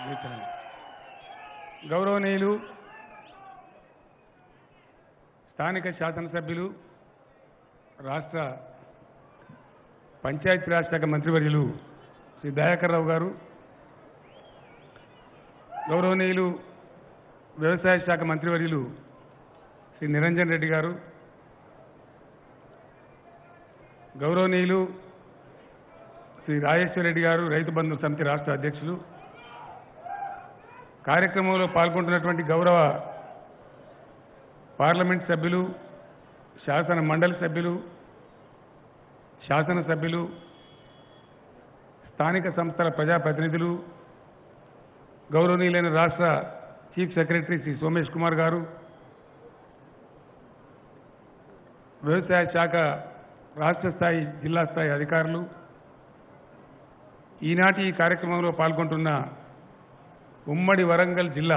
జీవించడం. గౌరవనీయులు స్థానిక శాసనసభ్యులు రాష్ట్ర పంచాయతీరాజ్ శాఖ మంత్రివర్యులు శ్రీ దయాకర్ రావు గారు గౌరవనీయులు వ్యవసాయ శాఖ మంత్రివర్యులు శ్రీ నిరంజన్ రెడ్డి గారు గౌరవనీయులు శ్రీ రాజేశ్వర రెడ్డి గారు రైతు బంధు సమితి రాష్ట్ర అధ్యక్షులు కార్యక్రమంలో పాల్గొంటున్నటువంటి గౌరవ పార్లమెంట్ సభ్యులు శాసన మండలి సభ్యులు శాసనసభ్యులు స్థానిక సంస్థల ప్రజాప్రతినిధులు గౌరవనీయులైన రాష్ట్ర చీఫ్ సెక్రటరీ శ్రీ సోమేష్ కుమార్ గారు వ్యవసాయ శాఖ రాష్ట్ర స్థాయి జిల్లా స్థాయి అధికారులు ఈనాటి ఈ కార్యక్రమంలో పాల్గొంటున్న ఉమ్మడి వరంగల్ జిల్లా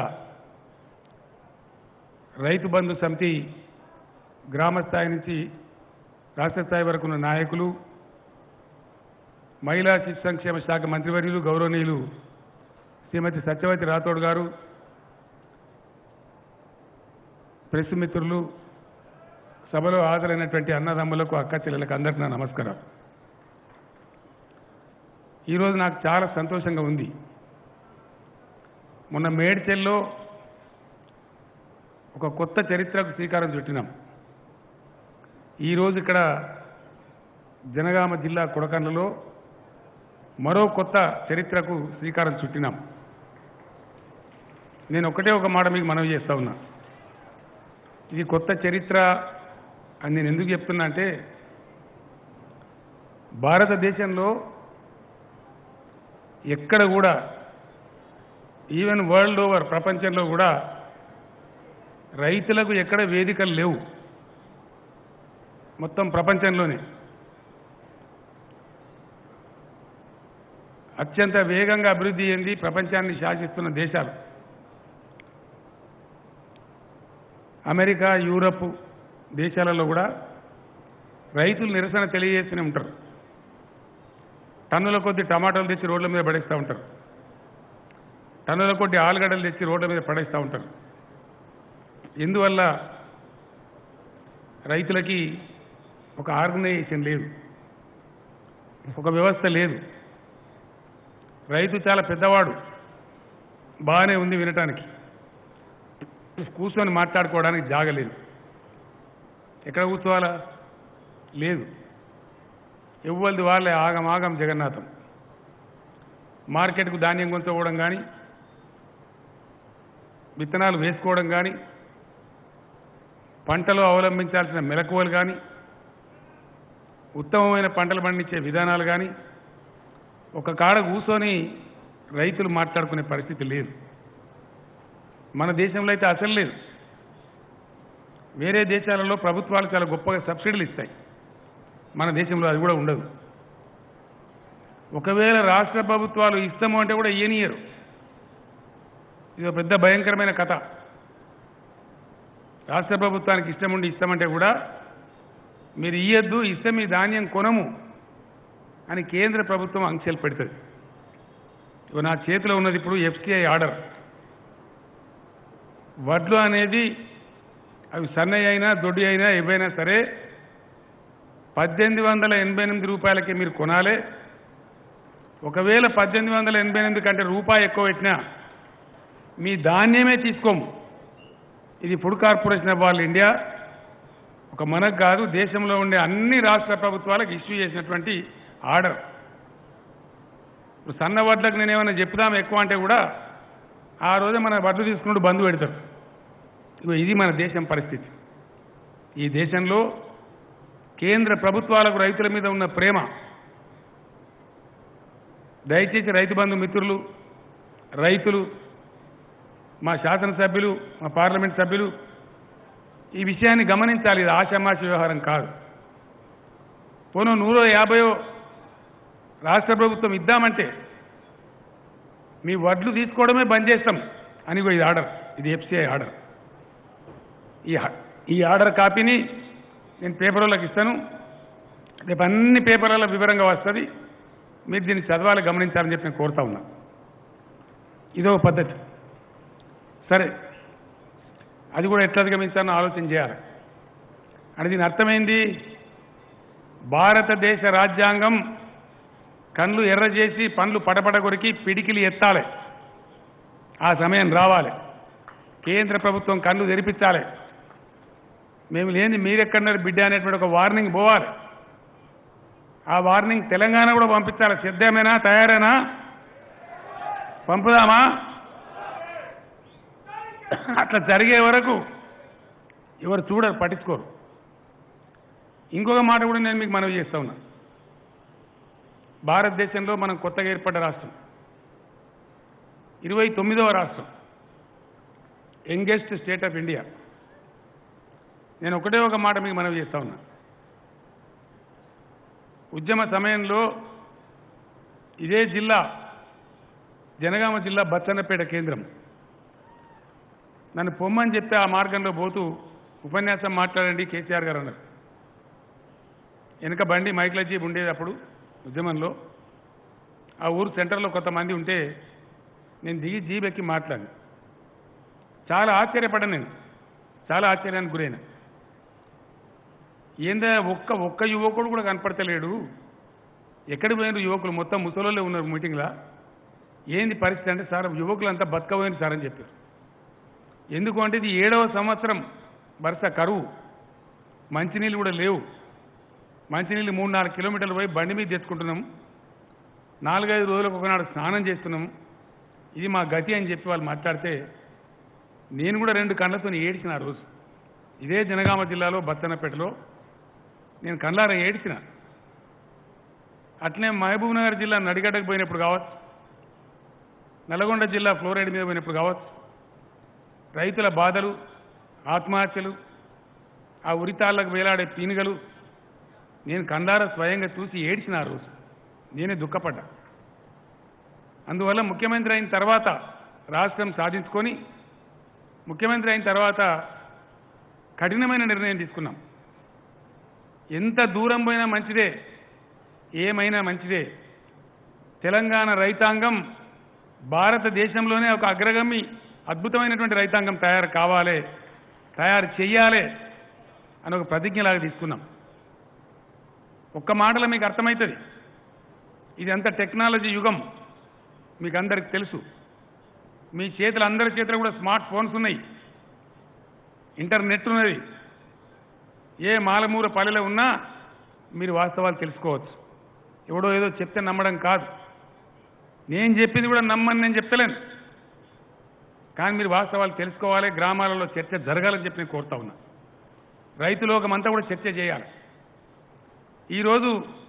రైతు బంధు సమితి గ్రామ స్థాయి నుంచి రాష్ట్ర స్థాయి వరకు ఉన్న నాయకులు మహిళా శిశు సంక్షేమ శాఖ మంత్రివర్యులు గౌరవనీయులు శ్రీమతి సత్యవతి రాథోడ్ గారు ప్రెస్ మిత్రులు సభలో హాజరైనటువంటి అన్నదమ్ములకు అక్క చెల్లెలకు అందరికీ నా నమస్కారం ఈరోజు నాకు చాలా సంతోషంగా ఉంది మొన్న మేడ్చెల్లో ఒక కొత్త చరిత్రకు శ్రీకారం చుట్టినాం ఈరోజు ఇక్కడ జనగామ జిల్లా కొడకండ్లలో మరో కొత్త చరిత్రకు శ్రీకారం చుట్టినాం నేను ఒకటే ఒక మాట మీకు మనవి చేస్తా ఉన్నా ఇది కొత్త చరిత్ర అని నేను ఎందుకు చెప్తున్నా అంటే భారతదేశంలో ఎక్కడ కూడా ఈవెన్ వరల్డ్ ఓవర్ ప్రపంచంలో కూడా రైతులకు ఎక్కడ వేదికలు లేవు మొత్తం ప్రపంచంలోనే అత్యంత వేగంగా అభివృద్ధి చెంది ప్రపంచాన్ని శాసిస్తున్న దేశాలు అమెరికా యూరప్ దేశాలలో కూడా రైతులు నిరసన తెలియజేస్తూనే ఉంటారు టన్నుల కొద్ది టమాటాలు తెచ్చి రోడ్ల మీద పడేస్తూ ఉంటారు టన్నుల కొద్ది ఆలుగడ్డలు తెచ్చి రోడ్ల మీద పడేస్తూ ఉంటారు ఎందువల్ల రైతులకి ఒక ఆర్గనైజేషన్ లేదు ఒక వ్యవస్థ లేదు రైతు చాలా పెద్దవాడు బాగానే ఉంది వినటానికి కూర్చొని మాట్లాడుకోవడానికి జాగలేదు ఎక్కడ కూర్చోవాలా లేదు ఎవ్వరిది వాళ్ళే ఆగం ఆగం జగన్నాథం మార్కెట్కు ధాన్యం కొనుక్కోవడం కానీ విత్తనాలు వేసుకోవడం కానీ పంటలో అవలంబించాల్సిన మెలకువలు కానీ ఉత్తమమైన పంటలు పండించే విధానాలు కానీ ఒక కాడ కూర్చొని రైతులు మాట్లాడుకునే పరిస్థితి లేదు మన దేశంలో అయితే అసలు లేదు వేరే దేశాలలో ప్రభుత్వాలు చాలా గొప్పగా సబ్సిడీలు ఇస్తాయి మన దేశంలో అది కూడా ఉండదు ఒకవేళ రాష్ట్ర ప్రభుత్వాలు ఇస్తాము అంటే కూడా ఇయ్యనియరు ఇది ఒక పెద్ద భయంకరమైన కథ రాష్ట్ర ప్రభుత్వానికి ఇష్టం ఉండి ఇస్తామంటే కూడా మీరు ఇయ్యద్దు ఇస్తే మీ ధాన్యం కొనము అని కేంద్ర ప్రభుత్వం ఆంక్షలు పెడుతుంది ఇగో నా చేతిలో ఉన్నది ఇప్పుడు ఎఫ్సిఐ ఆర్డర్ వడ్లు అనేది అవి సన్నయ్య అయినా దొడ్డి అయినా ఏవైనా సరే పద్దెనిమిది వందల ఎనభై ఎనిమిది రూపాయలకి మీరు కొనాలి ఒకవేళ పద్దెనిమిది వందల ఎనభై ఎనిమిది కంటే రూపాయి ఎక్కువ పెట్టినా మీ ధాన్యమే తీసుకోము ఇది food corporation of all India ఒక మనకు కాదు దేశంలో ఉండే అన్ని రాష్ట్ర ప్రభుత్వాలకు ఇష్యూ చేసినటువంటి ఆర్డర్ ఇప్పుడు సన్న వడ్లకు నేను ఏమైనా చెప్దాం ఎక్కువ అంటే కూడా ఆ రోజే మన వడ్లు తీసుకున్నట్టు బంధు పెడతారు ఇగో ఇది మన దేశం పరిస్థితి ఈ దేశంలో కేంద్ర ప్రభుత్వాలకు రైతుల మీద ఉన్న ప్రేమ దయచేసి రైతు బంధు మిత్రులు రైతులు మా శాసనసభ్యులు మా పార్లమెంట్ సభ్యులు ఈ విషయాన్ని గమనించాలి ఇది ఆషామాషి వ్యవహారం కాదు పోను నూరో యాభయో రాష్ట్ర ప్రభుత్వం ఇద్దామంటే మీ వడ్లు తీసుకోవడమే బంద్ చేస్తాం అని ఇది ఆర్డర్ ఇది ఎఫ్సిఐ ఆర్డర్ ఈ హ- ఈ ఆర్డర్ కాపీని నేను పేపర్లకు ఇస్తాను రేపు అన్ని పేపర్లలో వివరంగా వస్తుంది మీరు దీన్ని చదవాలి గమనించాలని చెప్పి నేను కోరుతా ఉన్నా ఇదో పద్ధతి సరే అది కూడా ఎట్లా అధిగమించాలని ఆలోచన చేయాలి అంటే దీని అర్థమైంది భారతదేశ రాజ్యాంగం కళ్ళు ఎర్ర చేసి పండ్లు పడపడ కొరికి పిడికిలి ఎత్తాలి ఆ సమయం రావాలి కేంద్ర ప్రభుత్వం కళ్ళు తెరిపించాలి మేము లేని మీరెక్కడున్నారు బిడ్డ అనేటువంటి ఒక వార్నింగ్ పోవాలి ఆ వార్నింగ్ తెలంగాణ కూడా పంపించాలి సిద్ధమేనా తయారేనా పంపుదామా అట్లా జరిగే వరకు ఎవరు చూడరు పట్టించుకోరు ఇంకొక మాట కూడా నేను మీకు మనవి చేస్తా ఉన్నా భారతదేశంలో మనం కొత్తగా ఏర్పడ్డ రాష్ట్రం ఇరవై తొమ్మిదవ రాష్ట్రం యంగెస్ట్ స్టేట్ ఆఫ్ ఇండియా నేను ఒకటే ఒక మాట మీకు మనవి చేస్తా ఉన్నా ఉద్యమ సమయంలో ఇదే జిల్లా జనగామ జిల్లా బచ్చన్నపేట కేంద్రం నన్ను పొమ్మని చెప్తే ఆ మార్గంలో పోతూ ఉపన్యాసం మాట్లాడండి కేసీఆర్ గారు అన్నారు వెనక బండి మైక్ల జీప్ ఉండేది అప్పుడు ఉద్యమంలో ఆ ఊరు సెంటర్లో కొంతమంది ఉంటే నేను దిగి జీప్ ఎక్కి మాట్లాడాను చాలా ఆశ్చర్యపడ్డాను నేను చాలా ఆశ్చర్యానికి గురైన ఏందా ఒక్క ఒక్క యువకుడు కూడా కనపడతలేడు ఎక్కడికి పోయినారు యువకులు మొత్తం ముసలోళ్ళే ఉన్నారు మీటింగ్లో ఏంది పరిస్థితి అంటే సార్ యువకులంతా బతకబోయింది సార్ అని చెప్పారు ఎందుకు అంటే ఇది ఏడవ సంవత్సరం వరుస కరువు మంచినీళ్ళు కూడా లేవు మంచినీళ్ళు మూడు నాలుగు కిలోమీటర్లు పోయి బండి మీద తెచ్చుకుంటున్నాం నాలుగైదు రోజులకు ఒకనాడు స్నానం చేస్తున్నాం ఇది మా గతి అని చెప్పి వాళ్ళు మాట్లాడితే నేను కూడా రెండు కళ్ళతో ఏడ్చిన ఆ రోజు ఇదే జనగామ జిల్లాలో బత్తనపేటలో నేను కళ్ళార ఏడ్చిన అట్లనే మహబూబ్ నగర్ జిల్లా నడిగడ్డకు పోయినప్పుడు కావచ్చు నల్గొండ జిల్లా ఫ్లోరైడ్ మీద పోయినప్పుడు కావచ్చు రైతుల బాధలు ఆత్మహత్యలు ఆ ఉరితాళ్లకు వేలాడే పీనుగలు నేను కండార స్వయంగా చూసి ఏడ్చిన ఆ రోజు నేనే దుఃఖపడ్డా అందువల్ల ముఖ్యమంత్రి అయిన తర్వాత రాష్ట్రం సాధించుకొని ముఖ్యమంత్రి అయిన తర్వాత కఠినమైన నిర్ణయం తీసుకున్నాం ఎంత దూరం పోయినా మంచిదే ఏమైనా మంచిదే తెలంగాణ రైతాంగం భారతదేశంలోనే ఒక అగ్రగమి అద్భుతమైనటువంటి రైతాంగం తయారు కావాలి తయారు చెయ్యాలి అని ఒక ప్రతిజ్ఞలాగా తీసుకున్నాం ఒక్క మాటలో మీకు అర్థమవుతుంది ఇది అంత టెక్నాలజీ యుగం మీకు అందరికి తెలుసు మీ చేతులు అందరి చేతులు కూడా స్మార్ట్ ఫోన్స్ ఉన్నాయి ఇంటర్నెట్ ఉన్నది ఏ మాలమూల పల్లెలో ఉన్నా మీరు వాస్తవాలు తెలుసుకోవచ్చు ఎవడో ఏదో చెప్తే నమ్మడం కాదు నేను చెప్పింది కూడా నమ్మని నేను చెప్తలేను కానీ మీరు వాస్తవాలు తెలుసుకోవాలి గ్రామాలలో చర్చ జరగాలని చెప్పి నేను కోరుతా ఉన్నా రైతులోకమంతా కూడా చర్చ చేయాలి ఈరోజు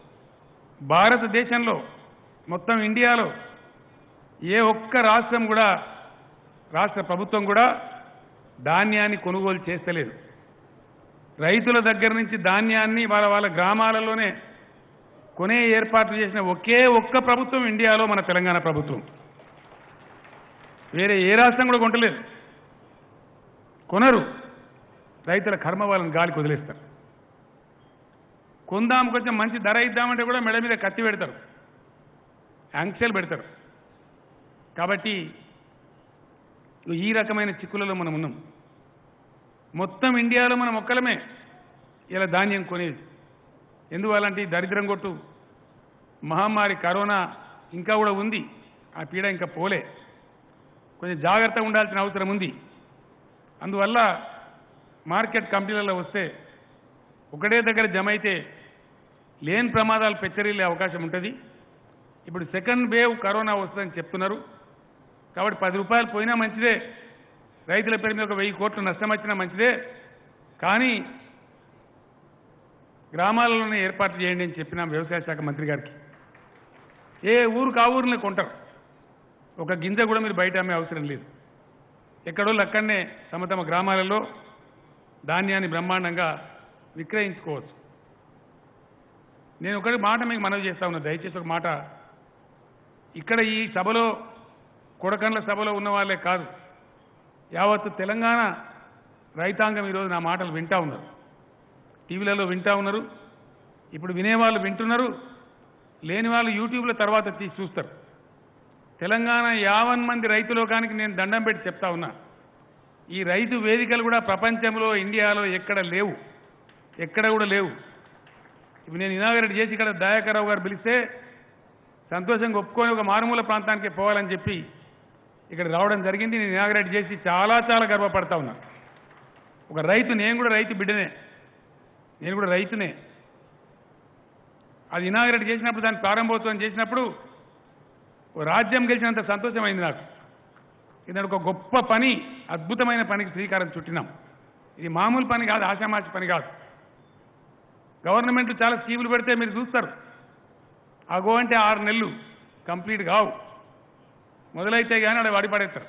భారతదేశంలో మొత్తం ఇండియాలో ఏ ఒక్క రాష్ట్రం కూడా రాష్ట్ర ప్రభుత్వం కూడా ధాన్యాన్ని కొనుగోలు చేస్తలేదు రైతుల దగ్గర నుంచి ధాన్యాన్ని వాళ్ళ వాళ్ళ గ్రామాలలోనే కొనే ఏర్పాట్లు చేసిన ఒకే ఒక్క ప్రభుత్వం ఇండియాలో మన తెలంగాణ ప్రభుత్వం వేరే ఏ రాష్ట్రం కూడా కొంటలేదు కొనరు రైతుల కర్మ వాళ్ళని గాలికి వదిలేస్తారు కొందాం కొంచెం మంచి ధర ఇద్దామంటే కూడా మెడ మీద కత్తి పెడతారు ఆంక్షలు పెడతారు కాబట్టి ఈ రకమైన చిక్కులలో మనం ఉన్నాం మొత్తం ఇండియాలో మనం ఒక్కలమే ఇలా ధాన్యం కొనేది ఎందువల్లంటే ఈ దరిద్రం కొట్టు మహమ్మారి కరోనా ఇంకా కూడా ఉంది ఆ పీడ ఇంకా పోలే కొంచెం జాగ్రత్తగా ఉండాల్సిన అవసరం ఉంది అందువల్ల మార్కెట్ కంపెనీలలో వస్తే ఒకటే దగ్గర జమ అయితే లేని ప్రమాదాలు పెచ్చరిల్లే అవకాశం ఉంటుంది ఇప్పుడు సెకండ్ వేవ్ కరోనా వస్తుందని చెప్తున్నారు కాబట్టి పది రూపాయలు పోయినా మంచిదే రైతుల పేరు మీద ఒక వెయ్యి కోట్లు నష్టం వచ్చినా మంచిదే కానీ గ్రామాలలోనే ఏర్పాటు చేయండి అని చెప్పిన వ్యవసాయ శాఖ మంత్రి గారికి ఏ ఊరుకు ఆ ఊరిని కొంటారు ఒక గింజ కూడా మీరు బయట అమ్మే అవసరం లేదు ఎక్కడోళ్ళు అక్కడనే తమ తమ గ్రామాలలో ధాన్యాన్ని బ్రహ్మాండంగా విక్రయించుకోవచ్చు నేను ఒకటి మాట మీకు మనవి చేస్తా ఉన్నా దయచేసి ఒక మాట ఇక్కడ ఈ సభలో కొడకండ్ల సభలో ఉన్న వాళ్ళే కాదు యావత్తు తెలంగాణ రైతాంగం ఈరోజు నా మాటలు వింటా ఉన్నారు టీవీలలో వింటా ఉన్నారు ఇప్పుడు వినేవాళ్ళు వింటున్నారు లేని వాళ్ళు యూట్యూబ్లో తర్వాత తీసి చూస్తారు తెలంగాణ యావన్ మంది రైతు లోకానికి నేను దండం పెట్టి చెప్తా ఉన్నా ఈ రైతు వేదికలు కూడా ప్రపంచంలో ఇండియాలో ఎక్కడ లేవు ఎక్కడ కూడా లేవు ఇప్పుడు నేను ఇనాగరేట్ చేసి ఇక్కడ దయాకర్రావు గారు పిలిస్తే సంతోషంగా ఒప్పుకొని ఒక మారుమూల ప్రాంతానికి పోవాలని చెప్పి ఇక్కడ రావడం జరిగింది నేను ఇనాగరేట్ చేసి చాలా చాలా గర్వపడతా ఉన్నా ఒక రైతు నేను కూడా రైతు బిడ్డనే నేను కూడా రైతునే అది ఇనాగరేట్ చేసినప్పుడు దాన్ని ప్రారంభోత్సవం చేసినప్పుడు ఓ రాజ్యం గెలిచినంత సంతోషమైంది నాకు ఇది ఒక గొప్ప పని అద్భుతమైన పనికి శ్రీకారం చుట్టినాం ఇది మామూలు పని కాదు ఆశామాషి పని కాదు గవర్నమెంట్ చాలా స్కీములు పెడితే మీరు చూస్తారు అగో అంటే ఆరు నెలలు కంప్లీట్ కావు మొదలైతే కానీ అక్కడ వాడిపడేస్తారు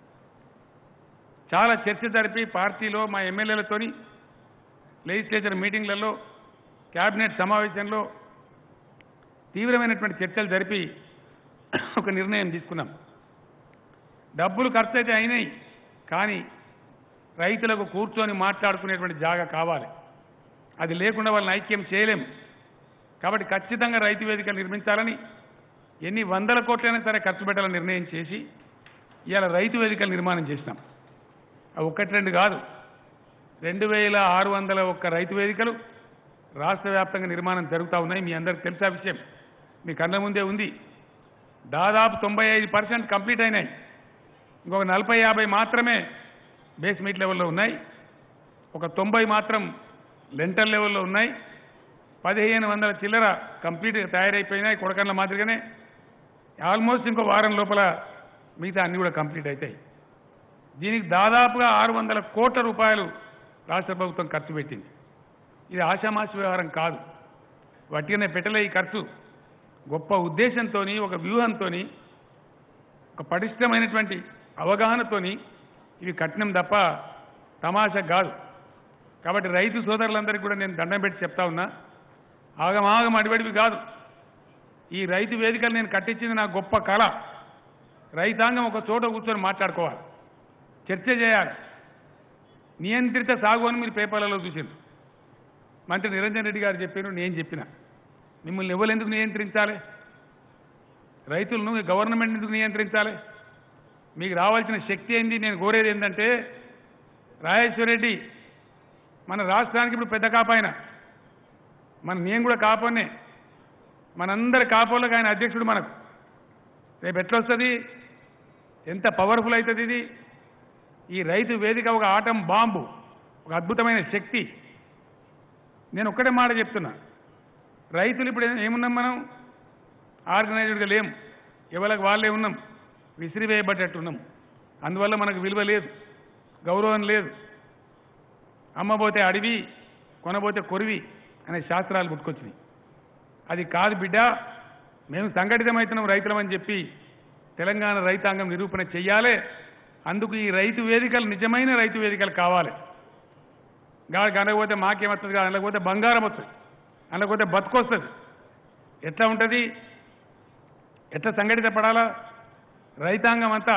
చాలా చర్చ జరిపి పార్టీలో మా ఎమ్మెల్యేలతోని లెజిస్లేచర్ మీటింగ్లలో క్యాబినెట్ సమావేశంలో తీవ్రమైనటువంటి చర్చలు జరిపి ఒక నిర్ణయం తీసుకున్నాం డబ్బులు ఖర్చు అయితే అయినాయి కానీ రైతులకు కూర్చొని మాట్లాడుకునేటువంటి జాగా కావాలి అది లేకుండా వాళ్ళని ఐక్యం చేయలేం కాబట్టి ఖచ్చితంగా రైతు వేదికలు నిర్మించాలని ఎన్ని వందల కోట్లైనా సరే ఖర్చు పెట్టాలని నిర్ణయం చేసి ఇవాళ రైతు వేదికలు నిర్మాణం చేసినాం అవి ఒక్కటి రెండు కాదు రెండు వేల ఆరు వందల ఒక్క రైతు వేదికలు రాష్ట్ర వ్యాప్తంగా నిర్మాణం జరుగుతూ ఉన్నాయి మీ అందరికి తెలిసే విషయం మీ కళ్ళ ముందే ఉంది దాదాపు తొంభై ఐదు పర్సెంట్ కంప్లీట్ అయినాయి ఇంకొక నలభై యాభై మాత్రమే బేస్ మీట్ లెవెల్లో ఉన్నాయి ఒక తొంభై మాత్రం లెంటల్ లెవెల్లో ఉన్నాయి పదిహేను వందల చిల్లర కంప్లీట్గా తయారైపోయినాయి కొడకన్ల మాదిరిగానే ఆల్మోస్ట్ ఇంకో వారం లోపల మిగతా అన్ని కూడా కంప్లీట్ అవుతాయి దీనికి దాదాపుగా ఆరు వందల కోట్ల రూపాయలు రాష్ట్ర ప్రభుత్వం ఖర్చు పెట్టింది ఇది ఆషామాషి వ్యవహారం కాదు వట్టిగానే పెట్టలే ఈ ఖర్చు గొప్ప ఉద్దేశంతో ఒక వ్యూహంతో ఒక పటిష్టమైనటువంటి అవగాహనతోని ఇవి కట్నం తప్ప తమాషా కాదు కాబట్టి రైతు సోదరులందరికీ కూడా నేను దండం పెట్టి చెప్తా ఉన్నా ఆగమాగం అడివడివి కాదు ఈ రైతు వేదికలు నేను కట్టించింది నా గొప్ప కళ రైతాంగం ఒక చోట కూర్చొని మాట్లాడుకోవాలి చర్చ చేయాలి నియంత్రిత సాగు అని మీరు పేపర్లలో చూసిండ్రు మంత్రి నిరంజన్ రెడ్డి గారు చెప్పారు నేను చెప్పిన మిమ్మల్ని ఎవరు ఎందుకు నియంత్రించాలి రైతులను గవర్నమెంట్ ఎందుకు నియంత్రించాలి మీకు రావాల్సిన శక్తి ఏంది నేను కోరేది ఏంటంటే రాజేశ్వరరెడ్డి మన రాష్ట్రానికి ఇప్పుడు పెద్ద కాపాయన మన నేను కూడా కాపోనే మనందరి కాపోళ్ళకి ఆయన అధ్యక్షుడు మనకు రేపు ఎట్లా వస్తుంది ఎంత పవర్ఫుల్ అవుతుంది ఇది ఈ రైతు వేదిక ఒక ఆటం బాంబు ఒక అద్భుతమైన శక్తి నేను ఒక్కటే మాట చెప్తున్నా రైతులు ఇప్పుడు ఏ- ఏమున్నాం మనం ఆర్గనైజ్డ్గా లేం ఎవరికి వాళ్ళే ఉన్నాం విసిరివేయబడ్డట్టు ఉన్నాం అందువల్ల మనకు విలువ లేదు గౌరవం లేదు అమ్మబోతే అడవి కొనబోతే కొరివి అనే శాస్త్రాలు పుట్టుకొచ్చినాయి అది కాదు బిడ్డ మేము సంఘటితమవుతున్నాం రైతులమని చెప్పి తెలంగాణ రైతాంగం నిరూపణ చెయ్యాలి అందుకు ఈ రైతు వేదికలు నిజమైన రైతు వేదికలు కావాలి గాడికి అనకపోతే మాకేమవుతుంది కాదు అనకపోతే బంగారం వస్తుంది అనకపోతే బతుకొస్తుంది ఎట్లా ఉంటుంది ఎట్లా సంఘటిత పడాలా రైతాంగం అంతా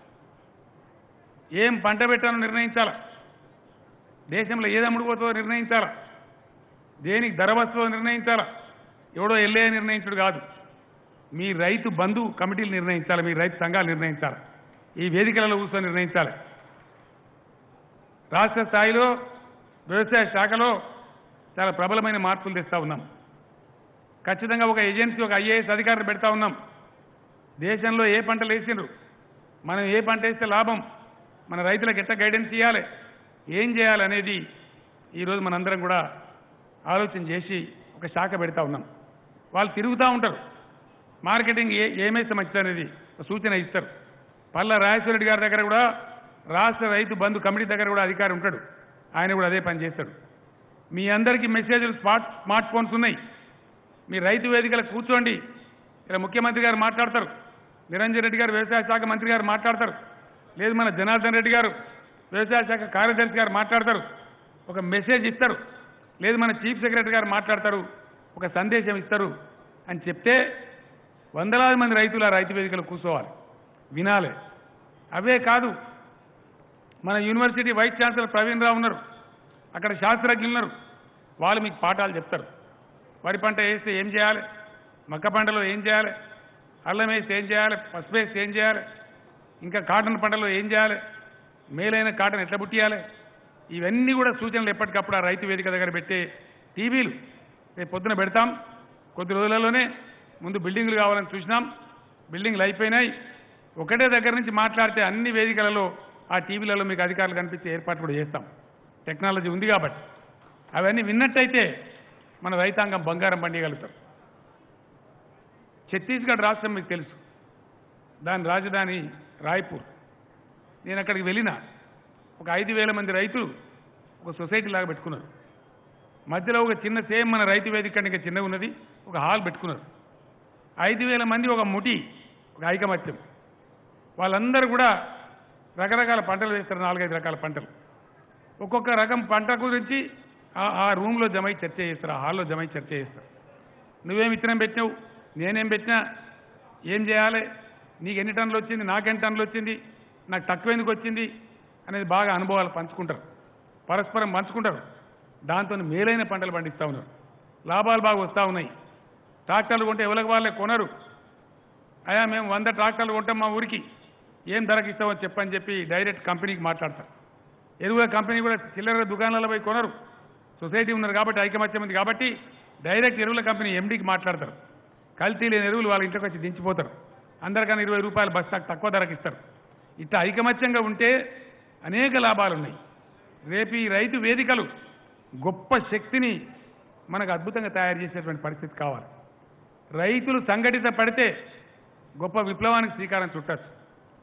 ఏం పంట పెట్టాలో నిర్ణయించాలా దేశంలో ఏది అమ్ముడుపోతుందో నిర్ణయించాలా దేనికి ధర వస్తుందో నిర్ణయించాలా ఎవడో ఎల్లే నిర్ణయించుడు కాదు మీ రైతు బంధు కమిటీలు నిర్ణయించాలి మీ రైతు సంఘాలు నిర్ణయించాలి ఈ వేదికలలో కూర్చొని నిర్ణయించాలి రాష్ట్ర స్థాయిలో వ్యవసాయ శాఖలో చాలా ప్రబలమైన మార్పులు తెస్తా ఉన్నాం ఖచ్చితంగా ఒక ఏజెన్సీ ఒక ఐఏఎస్ అధికారులు పెడతా ఉన్నాం దేశంలో ఏ పంటలు వేసిండ్రు మనం ఏ పంట వేస్తే లాభం మన రైతులకు ఎట్లా గైడెన్స్ ఇవ్వాలి ఏం చేయాలి అనేది ఈరోజు మనందరం కూడా ఆలోచన చేసి ఒక శాఖ పెడతా ఉన్నాం వాళ్ళు తిరుగుతూ ఉంటారు మార్కెటింగ్ ఏ ఏమేస్తే మంచిది అనేది ఒక సూచన ఇస్తారు పల్ల రాజేశ్వరరెడ్డి గారి దగ్గర కూడా రాష్ట్ర రైతు బంధు కమిటీ దగ్గర కూడా అధికారి ఉంటాడు ఆయన కూడా అదే పని చేస్తాడు మీ అందరికీ మెసేజ్లు స్మార్ట్ స్మార్ట్ ఫోన్స్ ఉన్నాయి మీ రైతు వేదికలకు కూర్చోండి ఇలా ముఖ్యమంత్రి గారు మాట్లాడతారు నిరంజన్ రెడ్డి గారు వ్యవసాయ శాఖ మంత్రి గారు మాట్లాడతారు లేదు మన జనార్దన్ రెడ్డి గారు వ్యవసాయ శాఖ కార్యదర్శి గారు మాట్లాడతారు ఒక మెసేజ్ ఇస్తారు లేదు మన చీఫ్ సెక్రటరీ గారు మాట్లాడతారు ఒక సందేశం ఇస్తారు అని చెప్తే వందలాది మంది రైతులు ఆ రైతు వేదికలు కూర్చోవాలి వినాలి అవే కాదు మన university vice chancellor Praveen Rao ఉన్నారు అక్కడ శాస్త్రజ్ఞులు ఉన్నారు వాళ్ళు మీకు పాఠాలు చెప్తారు వరి పంట వేస్తే ఏం చేయాలి మక్క పంటలో ఏం చేయాలి అల్లం వేస్తే ఏం చేయాలి పసుపు వేస్తే ఏం చేయాలి ఇంకా కాటన్ పంటలో ఏం చేయాలి మేలైన కాటన్ ఎట్లా పుట్టియాలి ఇవన్నీ కూడా సూచనలు ఎప్పటికప్పుడు ఆ రైతు వేదిక దగ్గర పెట్టే టీవీలు రేపు పొద్దున పెడతాం కొద్ది రోజులలోనే ముందు బిల్డింగ్లు కావాలని చూసినాం బిల్డింగ్లు అయిపోయినాయి ఒకటే దగ్గర నుంచి మాట్లాడితే అన్ని వేదికలలో ఆ టీవీలలో మీకు అధికారులు కనిపించే ఏర్పాటు కూడా చేస్తాం టెక్నాలజీ ఉంది కాబట్టి అవన్నీ విన్నట్టయితే మన రైతాంగం బంగారం పండియగలుగుతాం ఛత్తీస్గఢ్ రాష్ట్రం మీకు తెలుసు దాని రాజధాని రాయ్పూర్ నేను అక్కడికి వెళ్ళిన ఒక ఐదు వేల మంది రైతులు ఒక సొసైటీ లాగా పెట్టుకున్నారు మధ్యలో ఒక చిన్న సేమ్ మన రైతు వేదిక కంటే ఇంకా చిన్నగా ఉన్నది ఒక హాల్ పెట్టుకున్నారు ఐదు వేల మంది ఒక ముటి ఒక ఐకమత్యం వాళ్ళందరూ కూడా రకరకాల పంటలు వేస్తారు నాలుగైదు రకాల పంటలు ఒక్కొక్క రకం పంట గురించి ఆ- ఆ రూమ్లో జమై చర్చ చేస్తారు ఆ హాల్లో జమై చర్చ చేస్తారు నువ్వేం విత్తనం పెట్టినావు నేనేం పెట్టినా ఏం చేయాలి నీకు ఎన్ని టన్నులు వచ్చింది నాకెన్ని టన్నులు వచ్చింది నాకు తక్కువ ఎందుకు వచ్చింది అనేది బాగా అనుభవాలు పంచుకుంటారు పరస్పరం పంచుకుంటారు దాంతో మేలైన పంటలు పండిస్తూ ఉన్నారు లాభాలు బాగా వస్తూ ఉన్నాయి ట్రాక్టర్లు కొంటే ఎవరికి వాళ్ళే కొనరు అయా మేము వంద ట్రాక్టర్లు కొంటాం మా ఊరికి ఏం ధరకు ఇస్తామని చెప్పని చెప్పి డైరెక్ట్ కంపెనీకి మాట్లాడతారు ఎరువుల కంపెనీ కూడా చిల్లర దుకాణాలలో పోయి కొనరు సొసైటీ ఉన్నారు కాబట్టి ఐకమత్యం ఉంది కాబట్టి డైరెక్ట్ ఎరువుల కంపెనీ ఎండీకి మాట్లాడతారు కల్తీ లేని ఎరువులు వాళ్ళ ఇంట్లోకి వచ్చి దించిపోతారు అందరికన్నా ఇరవై రూపాయలు బస్తాకు తక్కువ ధరకు ఇస్తారు ఇట్లా ఐకమత్యంగా ఉంటే అనేక లాభాలు ఉన్నాయి రేపు ఈ రైతు వేదికలు గొప్ప శక్తిని మనకు అద్భుతంగా తయారు చేసేటువంటి పరిస్థితి కావాలి రైతులు సంఘటిత పడితే గొప్ప విప్లవానికి శ్రీకారం చుట్టచ్చు